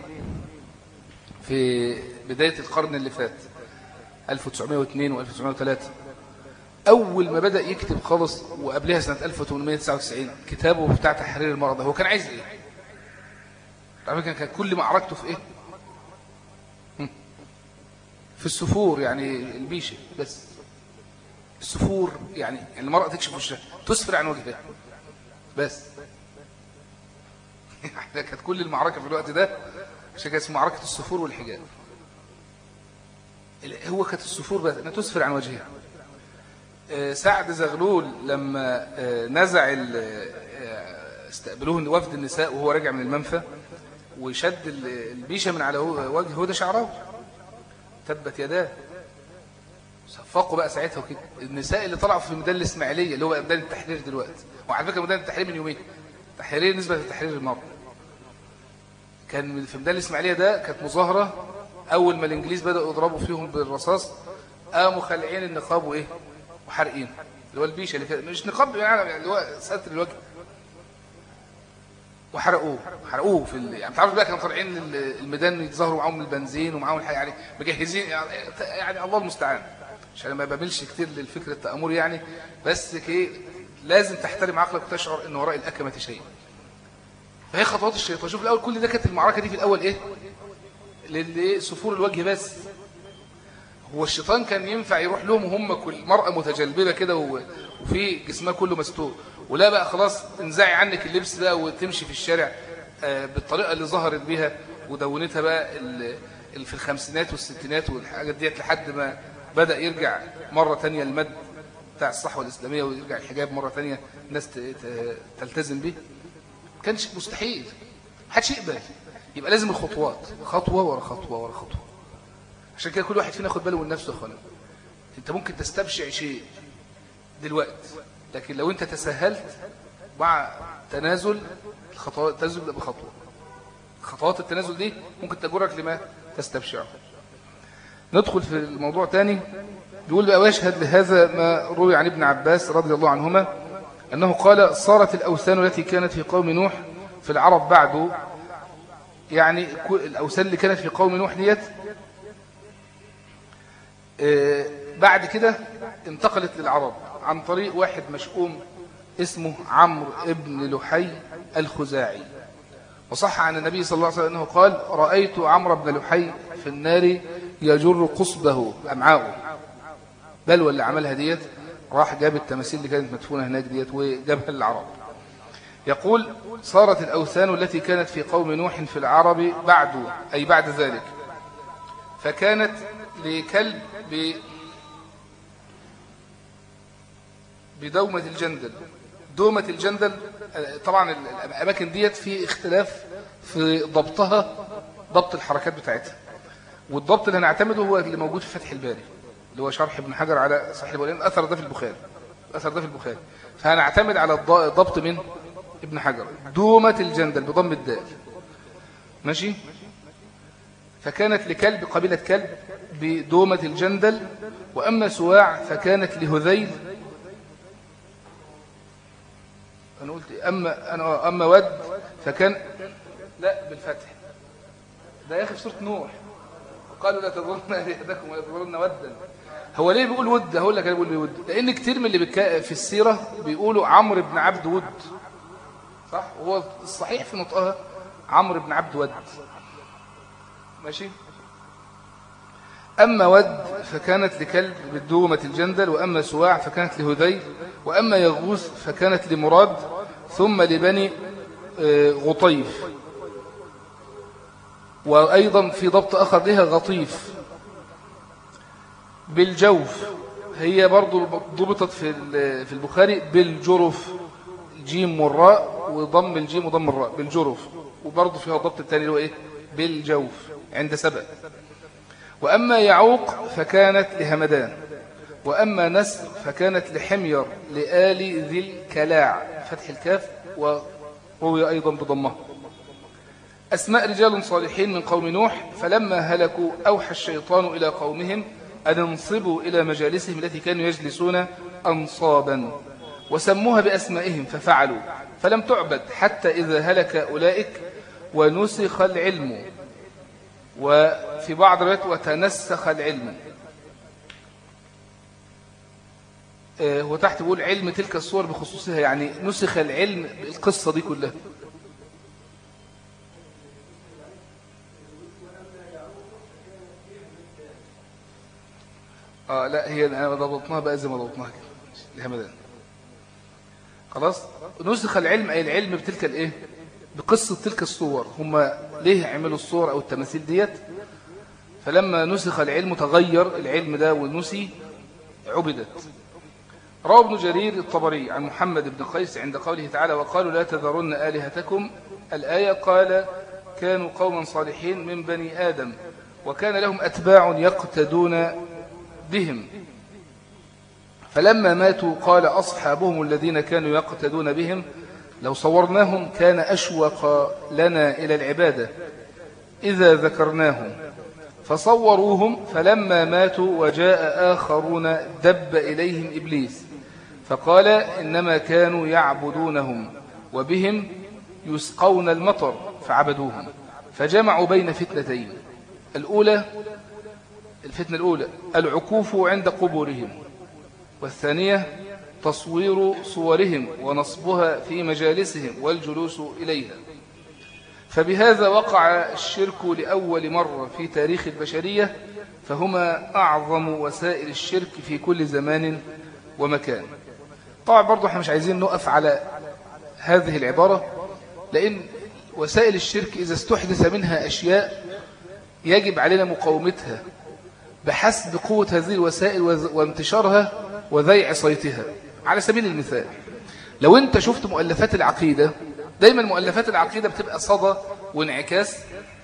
في بدايه القرن اللي فات 1902 و1903 أول ما بدأ يكتب خالص وقبلها سنة 1899 كتابه بتاع تحرير المرضى هو كان عايز إيه؟ تعرف كان كل معركته في إيه؟ في السفور يعني البيشة بس السفور يعني المرأة تكشف وشها تسفر عن وجهها بس كانت كل المعركة في الوقت ده عشان كانت معركة السفور والحجاب هو كانت السفور بس انها تسفر عن وجهها آه، سعد زغلول لما آه، نزع آه، استقبلوه وفد النساء وهو راجع من المنفى وشد البيشة من على وجهه هدى شعره تبت يداه صفقوا بقى ساعتها وكده النساء اللي طلعوا في ميدان الاسماعيليه اللي هو ميدان التحرير دلوقتي وعلى فكره ميدان التحرير من يومين تحرير نسبه لتحرير المرأة كان في ميدان الاسماعيليه ده كانت مظاهره أول ما الإنجليز بدأوا يضربوا فيهم بالرصاص قاموا خالعين النقاب وإيه وحارقين اللي هو البيشة اللي كده مش نقاب يعني اللي هو ستر الوجه وحرقوه حرقوه في ال... يعني تعرفوا بقى كانوا طالعين الميدان يتظاهروا معاهم البنزين ومعاهم الحاجه يعني مجهزين يعني, يعني الله المستعان عشان ما بملش كتير للفكر التأمري يعني بس كي لازم تحترم عقلك وتشعر ان وراء الأكمة شيء فهي خطوات الشيطان شوف الأول كل ده كانت المعركة دي في الأول إيه لسفور الوجه بس هو الشيطان كان ينفع يروح لهم وهم كل مرأة متجلببة كده وفي جسمها كله مستور ولا بقى خلاص انزعي عنك اللبس ده وتمشي في الشارع آه، بالطريقة اللي ظهرت بها ودونتها بقى اللي في الخمسينات والستينات والحاجات ديت لحد ما بدأ يرجع مرة تانية المد بتاع الصحوة الإسلامية ويرجع الحجاب مرة تانية الناس تلتزم به كانش مستحيل محدش يقبل يبقى لازم الخطوات خطوة ورا خطوة ورا خطوة عشان كده كل واحد فينا ياخد باله من نفسه يا اخوانا انت ممكن تستبشع شيء دلوقتي لكن لو انت تساهلت مع تنازل الخطوات تنازل بخطوة خطوات التنازل دي ممكن تجرك لما تستبشعه ندخل في الموضوع تاني بيقول بقى ويشهد لهذا ما روي عن ابن عباس رضي الله عنهما أنه قال صارت الأوثان التي كانت في قوم نوح في العرب بعد يعني الأوثان اللي كانت في قوم نوح ديت آه، بعد كده انتقلت للعرب عن طريق واحد مشؤوم اسمه عمرو ابن لحي الخزاعي وصح عن النبي صلى الله عليه وسلم أنه قال رأيت عمرو بن لحي في النار يجر قصبه أمعاؤه بل واللي عملها ديت راح جاب التماثيل اللي كانت مدفونة هناك ديت وجابها للعرب يقول صارت الأوثان التي كانت في قوم نوح في العرب بعد أي بعد ذلك فكانت لكلب ب بدومة الجندل دومة الجندل طبعا الأماكن ديت في اختلاف في ضبطها ضبط الحركات بتاعتها والضبط اللي هنعتمده هو اللي موجود في فتح الباري اللي هو شرح ابن حجر على صحيح البخاري أثر ده في البخاري أثر ده في البخاري فهنعتمد على الضبط من ابن حجر دومة الجندل بضم الدال ماشي فكانت لكلب قبيلة كلب بدومة الجندل وأما سواع فكانت لهذيل أنا قلت أما, أنا أما ود فكان لا بالفتح ده يا أخي في سورة نوح وقالوا لا تظن آلهتكم ولا تظن ودا هو ليه بيقول ود هقول لك انا بقول ود لان كتير من اللي بكا في السيره بيقولوا عمرو بن عبد ود صح وهو الصحيح في نطقها عمرو بن عبد ود ماشي أما ود فكانت لكلب بالدومة الجندل وأما سواع فكانت لهذيل وأما يغوث فكانت لمراد ثم لبني آه، غطيف وأيضا في ضبط آخر لها غطيف بالجوف هي برضو ضبطت في في البخاري بالجرف جيم والراء وضم الجيم وضم الراء بالجرف وبرضو فيها الضبط الثاني اللي هو ايه بالجوف عند سبع وأما يعوق فكانت لهمدان وأما نسر فكانت لحمير لآل ذي الكلاع فتح الكاف وروي أيضا بضمه أسماء رجال صالحين من قوم نوح فلما هلكوا أوحى الشيطان إلى قومهم أن انصبوا إلى مجالسهم التي كانوا يجلسون أنصابا وسموها بأسمائهم ففعلوا فلم تعبد حتى إذا هلك أولئك ونسخ العلم وفي بعض الروايات وتنسخ العلم آه، هو تحت بيقول علم تلك الصور بخصوصها يعني نسخ العلم القصة دي كلها اه لا هي انا ضبطناها بقى زي ما ضبطناها كده الهمدان خلاص نسخ العلم اي العلم بتلك الايه بقصة تلك الصور هم ليه عملوا الصور او التماثيل ديت فلما نسخ العلم تغير العلم ده ونسي عبدت روى ابن جرير الطبري عن محمد بن قيس عند قوله تعالى وقالوا لا تذرن آلهتكم الآية قال كانوا قوما صالحين من بني آدم وكان لهم أتباع يقتدون بهم فلما ماتوا قال أصحابهم الذين كانوا يقتدون بهم لو صورناهم كان أشوق لنا إلى العبادة إذا ذكرناهم فصوروهم فلما ماتوا وجاء آخرون دب إليهم إبليس فقال إنما كانوا يعبدونهم وبهم يسقون المطر فعبدوهم فجمعوا بين فتنتين الأولى الفتنة الأولى العكوف عند قبورهم والثانية تصوير صورهم ونصبها في مجالسهم والجلوس إليها فبهذا وقع الشرك لأول مرة في تاريخ البشرية فهما أعظم وسائل الشرك في كل زمان ومكان طبعا برضو احنا مش عايزين نقف على هذه العبارة لأن وسائل الشرك إذا استحدث منها أشياء يجب علينا مقاومتها بحسب قوة هذه الوسائل وانتشارها وذيع صيتها على سبيل المثال لو انت شفت مؤلفات العقيدة دايما مؤلفات العقيدة بتبقى صدى وانعكاس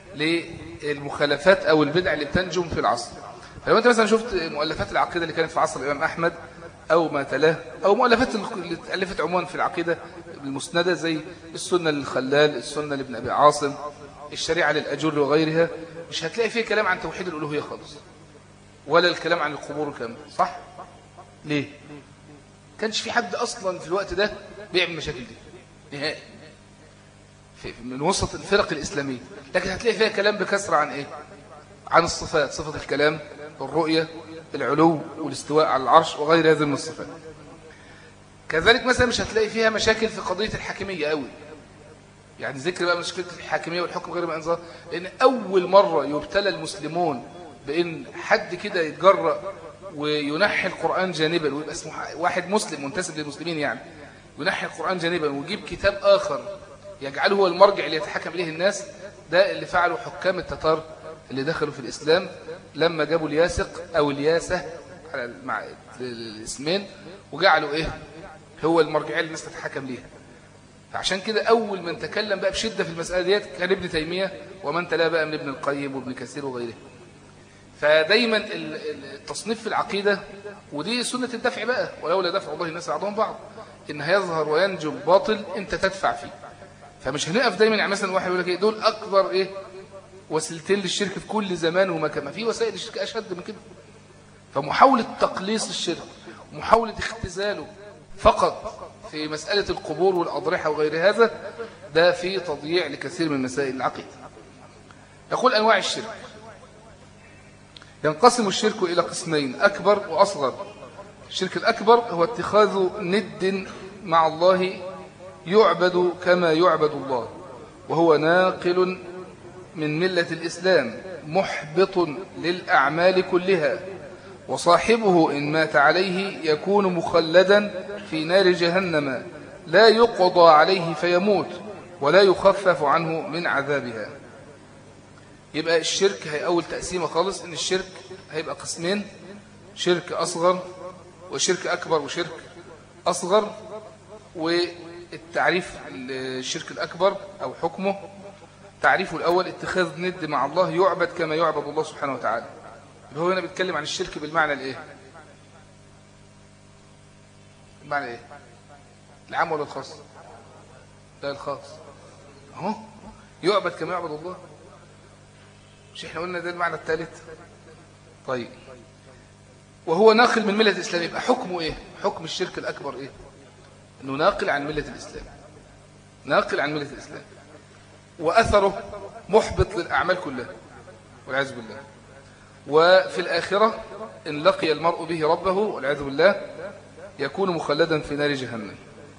للمخالفات أو البدع اللي بتنجم في العصر فلو انت مثلا شفت مؤلفات العقيدة اللي كانت في عصر الإمام أحمد أو ما تلاه أو مؤلفات اللي اتألفت عموما في العقيدة المسندة زي السنة للخلال السنة لابن أبي عاصم الشريعة للأجر وغيرها مش هتلاقي فيه كلام عن توحيد الألوهية خالص ولا الكلام عن القبور كامل صح؟ ليه؟ كانش في حد أصلا في الوقت ده بيعمل مشاكل دي نهائي من وسط الفرق الإسلامية لكن هتلاقي فيها كلام بكثرة عن إيه؟ عن الصفات صفة الكلام الرؤية العلو والاستواء على العرش وغير هذه من الصفات كذلك مثلا مش هتلاقي فيها مشاكل في قضية الحاكمية قوي يعني ذكر بقى مشكلة الحاكمية والحكم غير ما أنزل لأن أول مرة يبتلى المسلمون بأن حد كده يتجرأ وينحي القرآن جانبا ويبقى اسمه واحد مسلم منتسب للمسلمين يعني ينحي القرآن جانبا ويجيب كتاب آخر يجعله هو المرجع اللي يتحكم إليه الناس ده اللي فعله حكام التتار اللي دخلوا في الإسلام لما جابوا الياسق أو الياسة على مع الاسمين وجعلوا إيه هو المرجعية اللي الناس تتحكم ليها فعشان كده أول من تكلم بقى بشدة في المسألة ديت كان ابن تيمية ومن تلا بقى من ابن القيم وابن كثير وغيره فدايما التصنيف في العقيدة ودي سنة الدفع بقى ولولا دفع الله الناس بعضهم بعض إن هيظهر وينجم باطل أنت تدفع فيه فمش هنقف دايما يعني مثلا واحد يقول لك ايه دول أكبر إيه وسيلتين للشرك في كل زمان ومكان ما في وسائل الشرك أشد من كده فمحاولة تقليص الشرك ومحاولة اختزاله فقط في مسألة القبور والأضرحة وغير هذا ده في تضييع لكثير من مسائل العقيدة يقول أنواع الشرك ينقسم الشرك إلى قسمين أكبر وأصغر الشرك الأكبر هو اتخاذ ند مع الله يعبد كما يعبد الله وهو ناقل من ملة الإسلام محبط للأعمال كلها وصاحبه إن مات عليه يكون مخلدا في نار جهنم لا يقضى عليه فيموت ولا يخفف عنه من عذابها يبقى الشرك هي أول تقسيمة خالص إن الشرك هيبقى قسمين شرك أصغر وشرك أكبر وشرك أصغر والتعريف الشرك الأكبر أو حكمه تعريفه الأول اتخاذ ند مع الله يعبد كما يعبد الله سبحانه وتعالى هو هنا بيتكلم عن الشرك بالمعنى الايه المعنى ايه العام ولا الخاص لا الخاص اهو يعبد كما يعبد الله مش احنا قلنا ده المعنى الثالث طيب وهو ناقل من ملة الإسلام يبقى حكمه إيه حكم الشرك الأكبر إيه أنه ناقل عن ملة الإسلام ناقل عن ملة الإسلام وأثره محبط للأعمال كلها والعياذ بالله وفي الآخرة إن لقي المرء به ربه والعياذ بالله يكون مخلدا في نار جهنم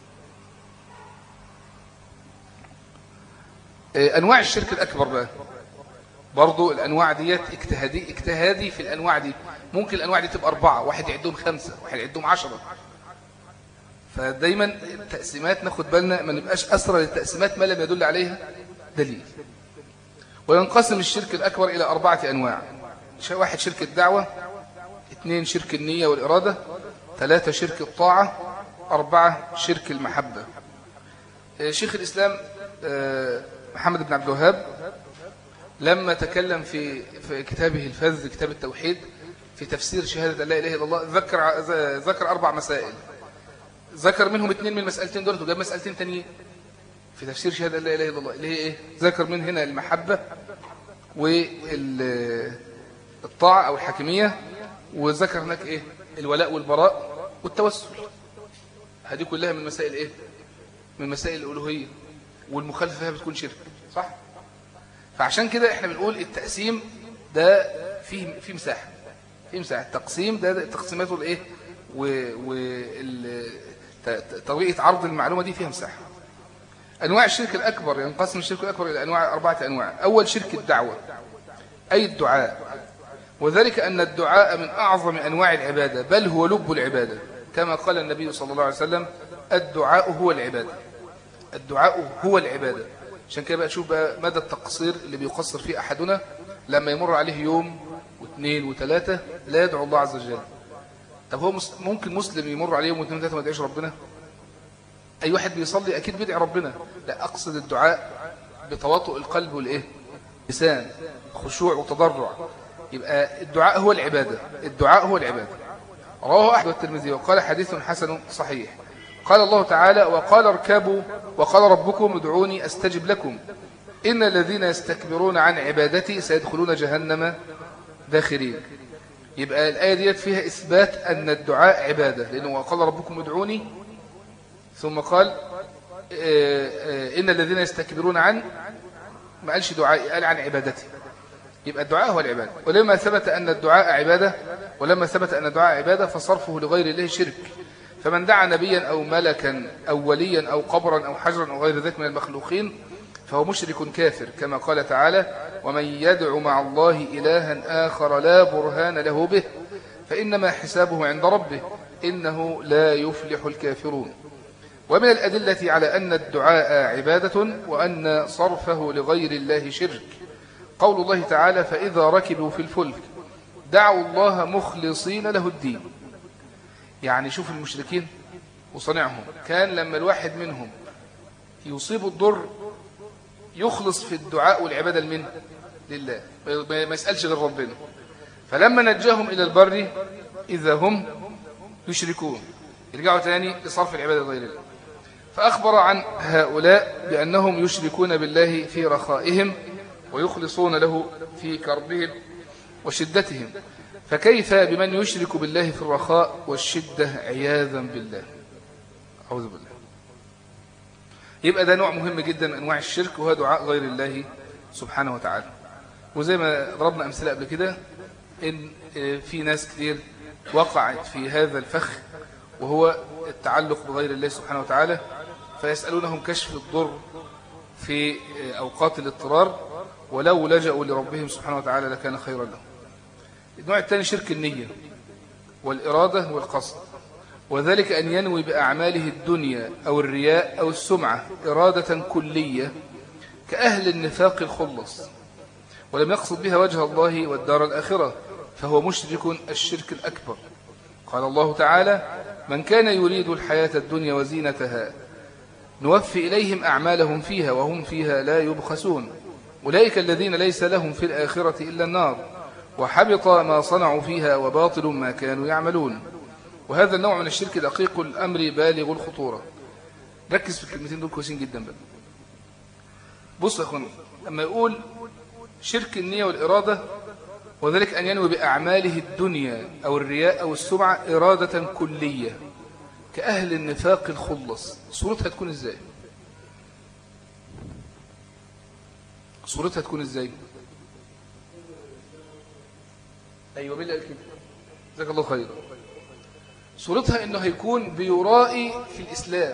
إيه، أنواع الشرك الأكبر بقى برضو الأنواع ديت اجتهادي اجتهادي في الأنواع دي ممكن الأنواع دي تبقى أربعة واحد يعدهم خمسة واحد يعدهم عشرة فدايما التقسيمات ناخد بالنا ما نبقاش أسرى للتقسيمات ما لم يدل عليها دليل وينقسم الشرك الأكبر إلى أربعة أنواع واحد شرك الدعوة اثنين شرك النية والإرادة ثلاثة شرك الطاعة أربعة شرك المحبة آه، شيخ الإسلام آه، محمد بن عبد الوهاب لما تكلم في في كتابه الفذ كتاب التوحيد في تفسير شهادة لا إله إلا الله ذكر ذكر أربع مسائل ذكر منهم اثنين من المسألتين دول وجاب مسألتين تانيين في تفسير شهادة لا إله إلا الله اللي هي إيه ذكر من هنا المحبة والطاعة أو الحاكمية وذكر هناك إيه الولاء والبراء والتوسل هذه كلها من مسائل إيه من مسائل الألوهية والمخالفة فيها بتكون شرك صح فعشان كده احنا بنقول التقسيم ده فيه في مساحة في مساحة التقسيم ده تقسيماته الايه وطريقة عرض المعلومة دي فيها مساحة أنواع الشرك الأكبر ينقسم الشرك الأكبر إلى أنواع أربعة أنواع أول شرك الدعوة أي الدعاء وذلك أن الدعاء من أعظم أنواع العبادة بل هو لب العبادة كما قال النبي صلى الله عليه وسلم الدعاء هو العبادة الدعاء هو العبادة عشان كده بقى شوف بقى مدى التقصير اللي بيقصر فيه أحدنا لما يمر عليه يوم واثنين وثلاثة لا يدعو الله عز وجل طب هو ممكن مسلم يمر عليه يوم واثنين وثلاثة ما يدعيش ربنا أي واحد بيصلي أكيد بيدعي ربنا لا أقصد الدعاء بتواطؤ القلب والإيه لسان خشوع وتضرع يبقى الدعاء هو العبادة الدعاء هو العبادة رواه أحمد الترمذي وقال حديث حسن صحيح قال الله تعالى وقال اركبوا وقال ربكم ادعوني أستجب لكم إن الذين يستكبرون عن عبادتي سيدخلون جهنم داخرين يبقى الآية ديت فيها إثبات أن الدعاء عبادة لأنه وقال ربكم ادعوني ثم قال آه، آه، إن الذين يستكبرون عن ما قالش دعاء قال عن عبادتي يبقى الدعاء هو العبادة ولما ثبت أن الدعاء عبادة ولما ثبت أن الدعاء عبادة فصرفه لغير الله شرك فمن دعا نبيا أو ملكا أو وليا أو قبرا أو حجرا أو غير ذلك من المخلوقين فهو مشرك كافر كما قال تعالى ومن يدعو مع الله إلها آخر لا برهان له به فإنما حسابه عند ربه إنه لا يفلح الكافرون ومن الأدلة على أن الدعاء عبادة وأن صرفه لغير الله شرك قول الله تعالى فإذا ركبوا في الفلك دعوا الله مخلصين له الدين يعني شوف المشركين وصنعهم كان لما الواحد منهم يصيب الضر يخلص في الدعاء والعبادة لمن لله ما يسألش غير ربنا فلما نجاهم إلى البر إذا هم يشركون يرجعوا تاني لصرف العبادة غير الله فأخبر عن هؤلاء بأنهم يشركون بالله في رخائهم ويخلصون له في كربهم وشدتهم فكيف بمن يشرك بالله في الرخاء والشدة عياذا بالله أعوذ بالله يبقى ده نوع مهم جدا من أنواع الشرك وهو دعاء غير الله سبحانه وتعالى وزي ما ضربنا أمثلة قبل كده إن في ناس كتير وقعت في هذا الفخ وهو التعلق بغير الله سبحانه وتعالى فيسألونهم كشف الضر في أوقات الاضطرار ولو لجأوا لربهم سبحانه وتعالى لكان خيرا لهم النوع الثاني شرك النية والإرادة والقصد وذلك أن ينوي بأعماله الدنيا أو الرياء أو السمعة إرادة كلية كأهل النفاق الخلص ولم يقصد بها وجه الله والدار الآخرة فهو مشرك الشرك الأكبر قال الله تعالى من كان يريد الحياة الدنيا وزينتها نوفي إليهم أعمالهم فيها وهم فيها لا يبخسون أولئك الذين ليس لهم في الآخرة إلا النار وحبط ما صنعوا فيها وباطل ما كانوا يعملون وهذا النوع من الشرك دقيق الأمر بالغ الخطورة ركز في الكلمتين دول كويسين جدا بقى بص يا أخوان لما يقول شرك النية والإرادة وذلك أن ينوي بأعماله الدنيا أو الرياء أو السمعة إرادة كلية كأهل النفاق الخلص صورتها تكون إزاي صورتها تكون إزاي أيوة بالله الكلمة جزاك الله خيرا صورتها أنه هيكون بيرائي في الإسلام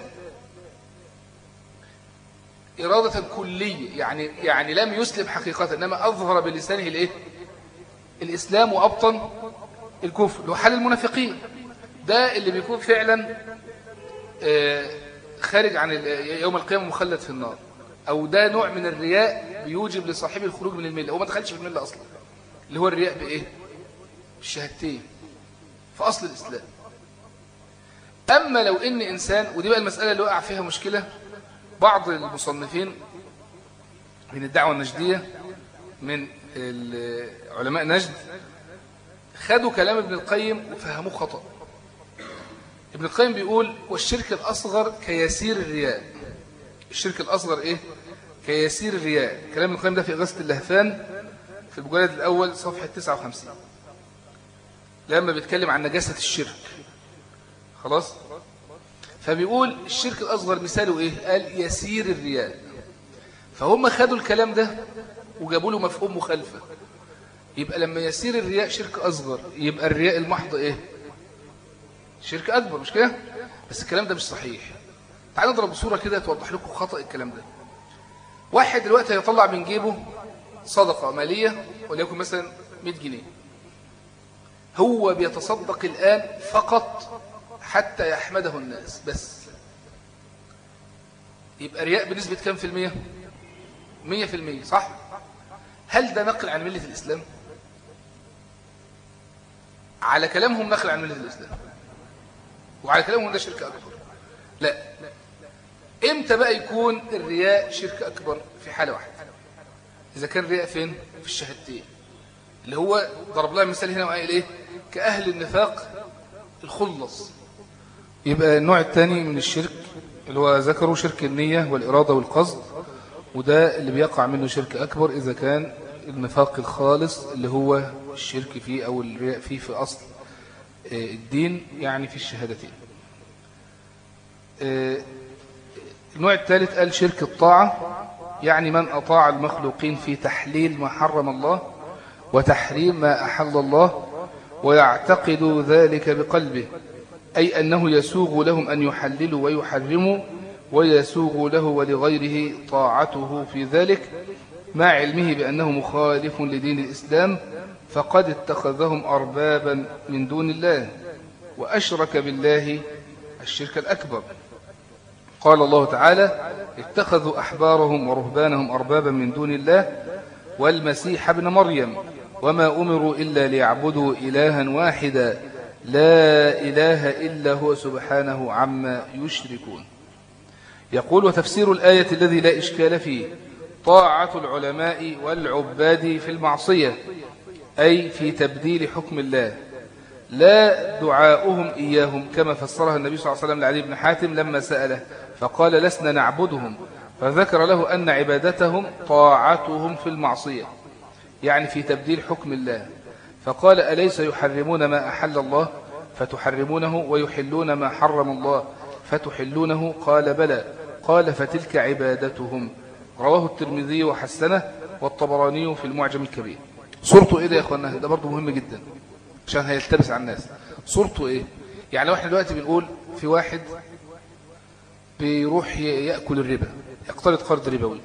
إرادة كلية يعني يعني لم يسلم حقيقة إنما أظهر بلسانه الإيه؟ الإسلام وأبطن الكفر اللي هو حال المنافقين ده اللي بيكون فعلا آه، خارج عن يوم القيامة مخلد في النار أو ده نوع من الرياء بيوجب لصاحبه الخروج من الملة هو ما دخلش في الملة أصلا اللي هو الرياء بإيه؟ بالشهادتين في أصل الإسلام أما لو إن إنسان ودي بقى المسألة اللي وقع فيها مشكلة بعض المصنفين من الدعوة النجدية من علماء نجد خدوا كلام ابن القيم وفهموه خطأ ابن القيم بيقول والشرك الأصغر كيسير الرياء الشرك الأصغر إيه؟ كيسير الرياء كلام ابن القيم ده في إغاثة اللهفان في المجلد الأول صفحة 59 لما بيتكلم عن نجاسة الشرك خلاص فبيقول الشرك الأصغر مثاله إيه قال يسير الرياء فهم خدوا الكلام ده وجابوا له مفهوم مخالفة يبقى لما يسير الرياء شرك أصغر يبقى الرياء المحض إيه شرك أكبر مش كده بس الكلام ده مش صحيح تعالوا نضرب صورة كده توضح لكم خطأ الكلام ده واحد دلوقتي هيطلع من جيبه صدقة مالية وليكن مثلا 100 جنيه هو بيتصدق الآن فقط حتى يحمده الناس بس يبقى رياء بنسبة كام في المية مية في المية صح هل ده نقل عن ملة الإسلام على كلامهم نقل عن ملة الإسلام وعلى كلامهم ده شرك أكبر لا امتى بقى يكون الرياء شرك أكبر في حالة واحدة إذا كان الرياء فين في الشهادتين اللي هو ضرب لها مثال هنا وقال إيه كأهل النفاق الخلص يبقى النوع الثاني من الشرك اللي هو ذكروا شرك النية والإرادة والقصد وده اللي بيقع منه شرك أكبر إذا كان النفاق الخالص اللي هو الشرك فيه أو الرياء فيه في أصل آه، الدين يعني في الشهادتين آه، النوع الثالث قال شرك الطاعة يعني من أطاع المخلوقين في تحليل ما حرم الله وتحريم ما أحل الله ويعتقد ذلك بقلبه أي أنه يسوغ لهم أن يحللوا ويحرموا ويسوغ له ولغيره طاعته في ذلك مع علمه بأنه مخالف لدين الإسلام فقد اتخذهم أربابا من دون الله وأشرك بالله الشرك الأكبر قال الله تعالى اتخذوا أحبارهم ورهبانهم أربابا من دون الله والمسيح ابن مريم وما أمروا إلا ليعبدوا إلها واحدا لا إله إلا هو سبحانه عما يشركون يقول وتفسير الآية الذي لا إشكال فيه طاعة العلماء والعباد في المعصية أي في تبديل حكم الله لا دعاؤهم إياهم كما فسرها النبي صلى الله عليه وسلم لعلي بن حاتم لما سأله فقال لسنا نعبدهم فذكر له أن عبادتهم طاعتهم في المعصية يعني في تبديل حكم الله فقال أليس يحرمون ما أحل الله فتحرمونه ويحلون ما حرم الله فتحلونه قال بلى قال فتلك عبادتهم رواه الترمذي وحسنه والطبراني في المعجم الكبير صورته ايه ده يا اخوانا ده برضه مهم جدا عشان هيلتبس على الناس صورته ايه يعني لو احنا دلوقتي بنقول في واحد بيروح يأكل الربا يقترض قرض ربوي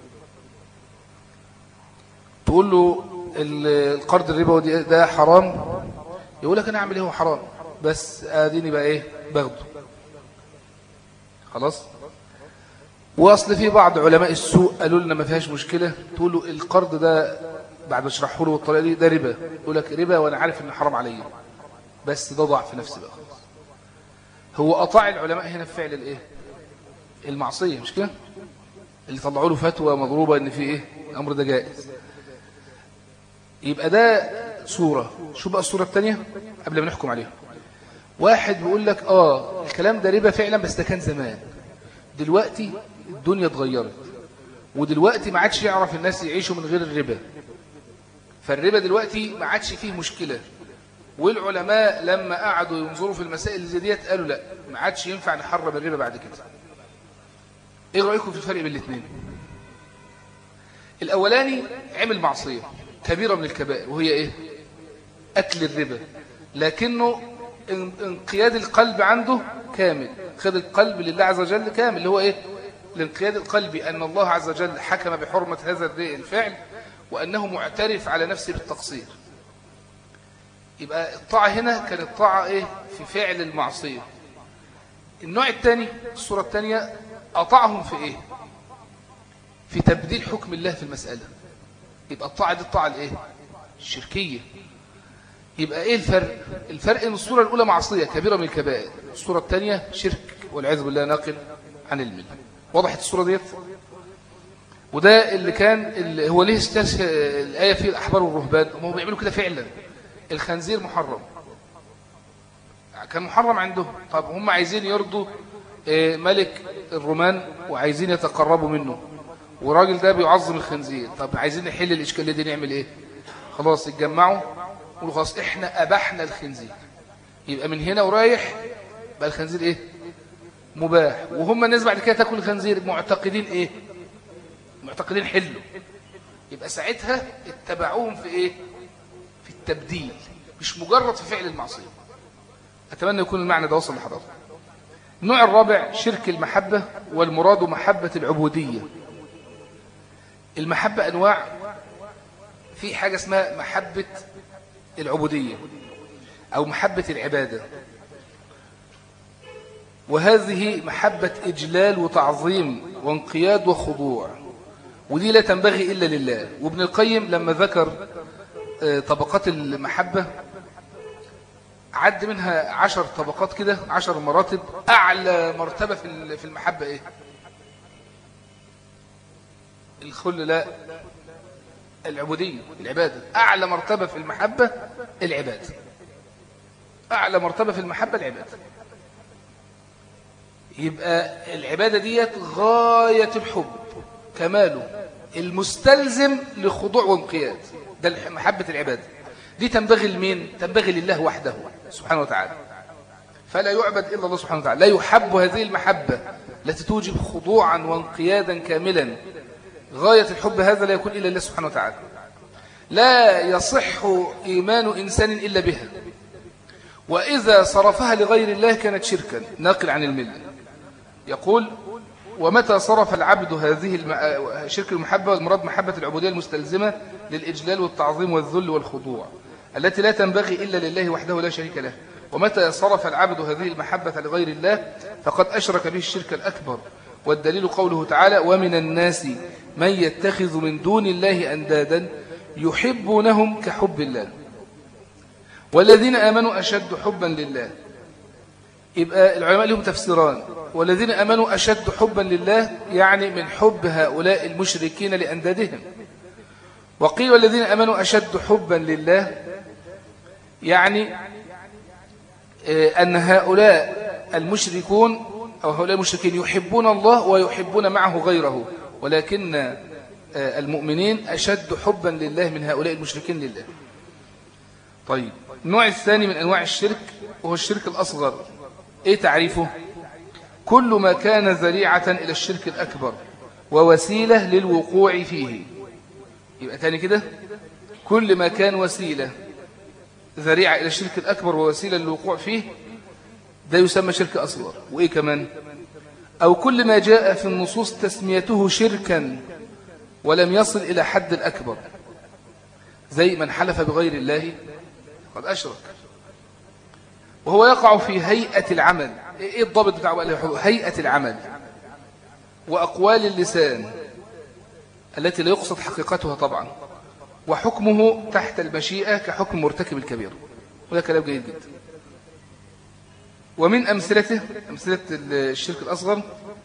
تقول له القرض الربوي ده حرام يقول لك انا اعمل ايه هو حرام بس اديني بقى ايه باخده خلاص واصل في بعض علماء السوق قالوا لنا ما فيهاش مشكله تقول له القرض ده بعد ما اشرحه له بالطريقه دي ده ربا يقول لك ربا وانا عارف ان حرام عليا بس ده ضعف نفسي بقى خلاص هو اطاع العلماء هنا في فعل الايه المعصيه مش كده اللي طلعوا له فتوى مضروبه ان في ايه الامر ده جائز يبقى ده صوره شو بقى الصوره الثانيه قبل ما نحكم عليها واحد بيقول لك اه الكلام ده ربا فعلا بس ده كان زمان دلوقتي الدنيا اتغيرت ودلوقتي ما عادش يعرف الناس يعيشوا من غير الربا فالربا دلوقتي ما عادش فيه مشكلة والعلماء لما قعدوا ينظروا في المسائل زي ديت قالوا لا ما عادش ينفع نحرم الربا بعد كده ايه رأيكم في الفرق بين الاثنين الاولاني عمل معصية كبيرة من الكبائر وهي ايه اكل الربا لكنه انقياد القلب عنده كامل خد القلب لله عز وجل كامل اللي هو ايه الانقياد القلبي ان الله عز وجل حكم بحرمة هذا الفعل وانه معترف على نفسه بالتقصير يبقى الطاعة هنا كانت طاعة ايه في فعل المعصية النوع الثاني الصورة الثانية أطاعهم في ايه في تبديل حكم الله في المسألة يبقى الطاعة دي الطاعة الايه الشركية يبقى ايه الفرق الفرق ان الصورة الاولى معصية كبيرة من الكبائر الصورة الثانية شرك والعياذ بالله ناقل عن المله وضحت الصورة ديت وده اللي كان اللي هو ليه استاذ الآية في الأحبار والرهبان هم بيعملوا كده فعلا الخنزير محرم كان محرم عندهم طب هم عايزين يرضوا ملك الرومان وعايزين يتقربوا منه وراجل ده بيعظم الخنزير طب عايزين نحل الإشكالية دي نعمل إيه خلاص اتجمعوا قولوا خلاص احنا أبحنا الخنزير يبقى من هنا ورايح بقى الخنزير ايه مباح وهم الناس بعد كده تاكل الخنزير معتقدين ايه معتقدين حلو يبقى ساعتها اتبعوهم في ايه في التبديل مش مجرد في فعل المعصية اتمنى يكون المعنى ده وصل لحضرتك النوع الرابع شرك المحبة والمراد محبة العبودية المحبة أنواع في حاجة اسمها محبة العبودية أو محبة العبادة وهذه محبة إجلال وتعظيم وانقياد وخضوع ودي لا تنبغي إلا لله وابن القيم لما ذكر طبقات المحبة عد منها عشر طبقات كده عشر مراتب أعلى مرتبة في المحبة إيه الخل لا العبودية العبادة أعلى مرتبة في المحبة العبادة أعلى مرتبة في المحبة العبادة يبقى العبادة ديت غاية الحب كماله المستلزم لخضوع وانقياد ده محبة العبادة دي تنبغي لمين تنبغي لله وحده سبحانه وتعالى فلا يعبد إلا الله سبحانه وتعالى لا يحب هذه المحبة التي توجب خضوعا وانقيادا كاملا غاية الحب هذا لا يكون إلا الله سبحانه وتعالى لا يصح إيمان إنسان إلا بها وإذا صرفها لغير الله كانت شركا ناقل عن الملة يقول ومتى صرف العبد هذه الم... شرك المحبة والمراد محبة العبودية المستلزمة للإجلال والتعظيم والذل والخضوع التي لا تنبغي إلا لله وحده لا شريك له ومتى صرف العبد هذه المحبة لغير الله فقد أشرك به الشرك الأكبر والدليل قوله تعالى ومن الناس من يتخذ من دون الله أندادا يحبونهم كحب الله والذين آمنوا أشد حبا لله يبقى العلماء لهم تفسيران والذين أمنوا أشد حبا لله يعني من حب هؤلاء المشركين لأندادهم وقيل والذين أمنوا أشد حبا لله يعني أن هؤلاء المشركون أو هؤلاء المشركين يحبون الله ويحبون معه غيره ولكن المؤمنين أشد حبا لله من هؤلاء المشركين لله طيب النوع الثاني من أنواع الشرك وهو الشرك الأصغر إيه تعريفه كل ما كان ذريعة إلى الشرك الأكبر ووسيلة للوقوع فيه يبقى تاني كده كل ما كان وسيلة ذريعة إلى الشرك الأكبر ووسيلة للوقوع فيه ده يسمى شرك أصغر وإيه كمان أو كل ما جاء في النصوص تسميته شركا ولم يصل إلى حد الأكبر زي من حلف بغير الله قد أشرك وهو يقع في هيئة العمل إيه الضابط بتاع هيئة العمل وأقوال اللسان التي لا يقصد حقيقتها طبعا وحكمه تحت المشيئة كحكم مرتكب الكبير وده كلام جيد جدا ومن أمثلته أمثلة الشرك الأصغر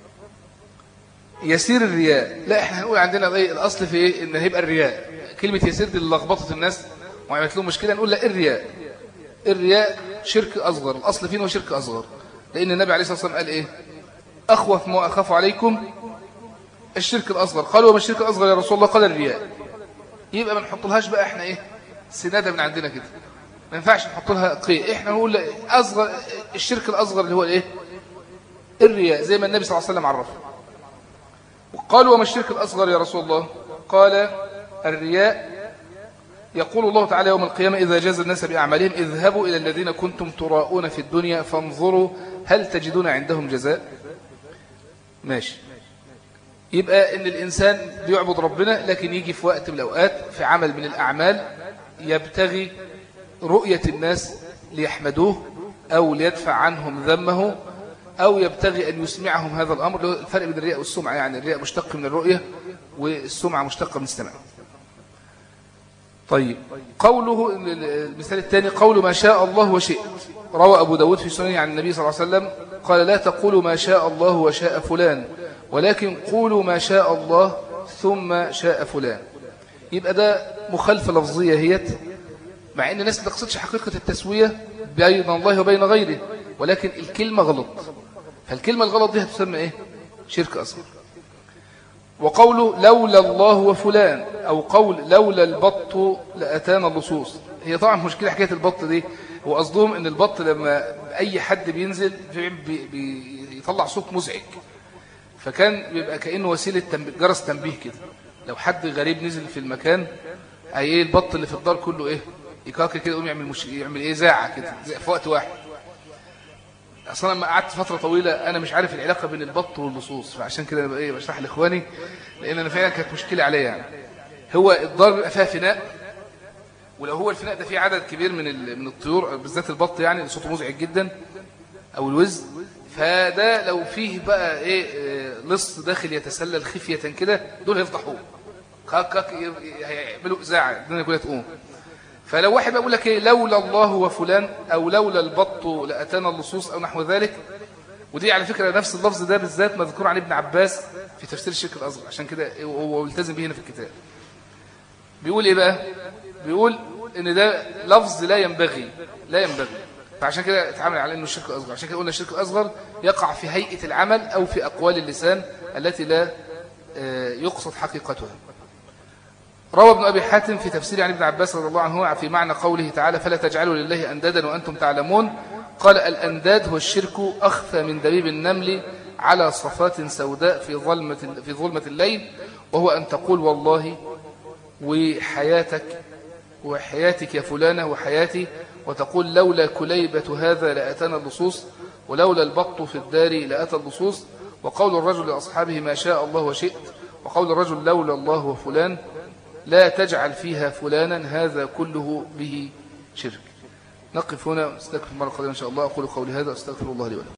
يسير الرياء لا احنا هنقول عندنا الأصل في إيه إن هيبقى الرياء كلمة يسير دي اللي لخبطت الناس وعملت لهم مشكلة نقول لا الرياء الرياء شرك أصغر الأصل فيه هو شرك أصغر لأن النبي عليه الصلاة والسلام قال إيه أخوف ما أخاف عليكم الشرك الأصغر قالوا وما الشرك الأصغر يا رسول الله قال الرياء يبقى ما نحط لهاش بقى احنا ايه سنادة من عندنا كده ما ينفعش نحط لها قي احنا نقول أصغر الشرك الأصغر اللي هو الايه الرياء زي ما النبي صلى الله عليه وسلم عرفه وقالوا وما الشرك الأصغر يا رسول الله قال الرياء يقول الله تعالى يوم القيامة إذا جاز الناس بأعمالهم اذهبوا إلى الذين كنتم تراءون في الدنيا فانظروا هل تجدون عندهم جزاء ماشي يبقى ان الانسان بيعبد ربنا لكن يجي في وقت من الاوقات في عمل من الاعمال يبتغي رؤية الناس ليحمدوه او ليدفع عنهم ذمه او يبتغي ان يسمعهم هذا الامر الفرق بين الرياء والسمعة يعني الرياء مشتق من الرؤية والسمعة مشتقة من السمع طيب قوله المثال الثاني قول ما شاء الله وشئت روى أبو داود في سننه عن النبي صلى الله عليه وسلم قال لا تقولوا ما شاء الله وشاء فلان ولكن قولوا ما شاء الله ثم شاء فلان يبقى ده مخالفة لفظية هيت مع ان الناس ما تقصدش حقيقة التسوية بين الله وبين غيره ولكن الكلمة غلط فالكلمة الغلط دي هتسمى ايه شرك أصغر وقوله لولا الله وفلان أو قول لولا البط لأتانا اللصوص هي طبعا مشكلة حكاية البط دي هو قصدهم ان البط لما أي حد بينزل بيطلع صوت مزعج فكان بيبقى كأنه وسيلة جرس تنبيه كده لو حد غريب نزل في المكان ايه البط اللي في الدار كله ايه يكاكي كده يقوم يعمل مش... يعمل ايه زاعة كده في وقت واحد اصلا لما قعدت فترة طويلة انا مش عارف العلاقة بين البط واللصوص فعشان كده انا ايه بشرح لاخواني لان انا فعلا كانت مشكلة عليا يعني هو الدار بيبقى فيها فناء ولو هو الفناء ده فيه عدد كبير من من الطيور بالذات البط يعني صوته مزعج جدا او الوز فده لو فيه بقى ايه لص داخل يتسلل خفية كده دول هيفضحوه كاك كاك هيعملوا إذاعة الدنيا كلها تقوم فلو واحد بقول لك ايه لولا الله وفلان او لولا البط لاتانا اللصوص او نحو ذلك ودي على فكرة نفس اللفظ ده بالذات مذكور عن ابن عباس في تفسير الشرك الأصغر عشان كده هو ملتزم به هنا في الكتاب بيقول ايه بقى بيقول ان ده لفظ لا ينبغي لا ينبغي فعشان كده اتعامل على انه الشرك الاصغر عشان كده قلنا الشرك الاصغر يقع في هيئه العمل او في اقوال اللسان التي لا يقصد حقيقتها روى ابن ابي حاتم في تفسير عن ابن عباس رضي الله عنه في معنى قوله تعالى فلا تجعلوا لله اندادا وانتم تعلمون قال الانداد هو الشرك اخفى من دبيب النمل على صفات سوداء في ظلمه في ظلمه الليل وهو ان تقول والله وحياتك وحياتك يا فلانه وحياتي وتقول لولا كليبة هذا لأتانا اللصوص ولولا البط في الدار لأتى اللصوص وقول الرجل لأصحابه ما شاء الله وشئت وقول الرجل لولا الله وفلان لا تجعل فيها فلانا هذا كله به شرك نقف هنا استغفر المرة القادمة إن شاء الله أقول قولي هذا أستغفر الله لي ولكم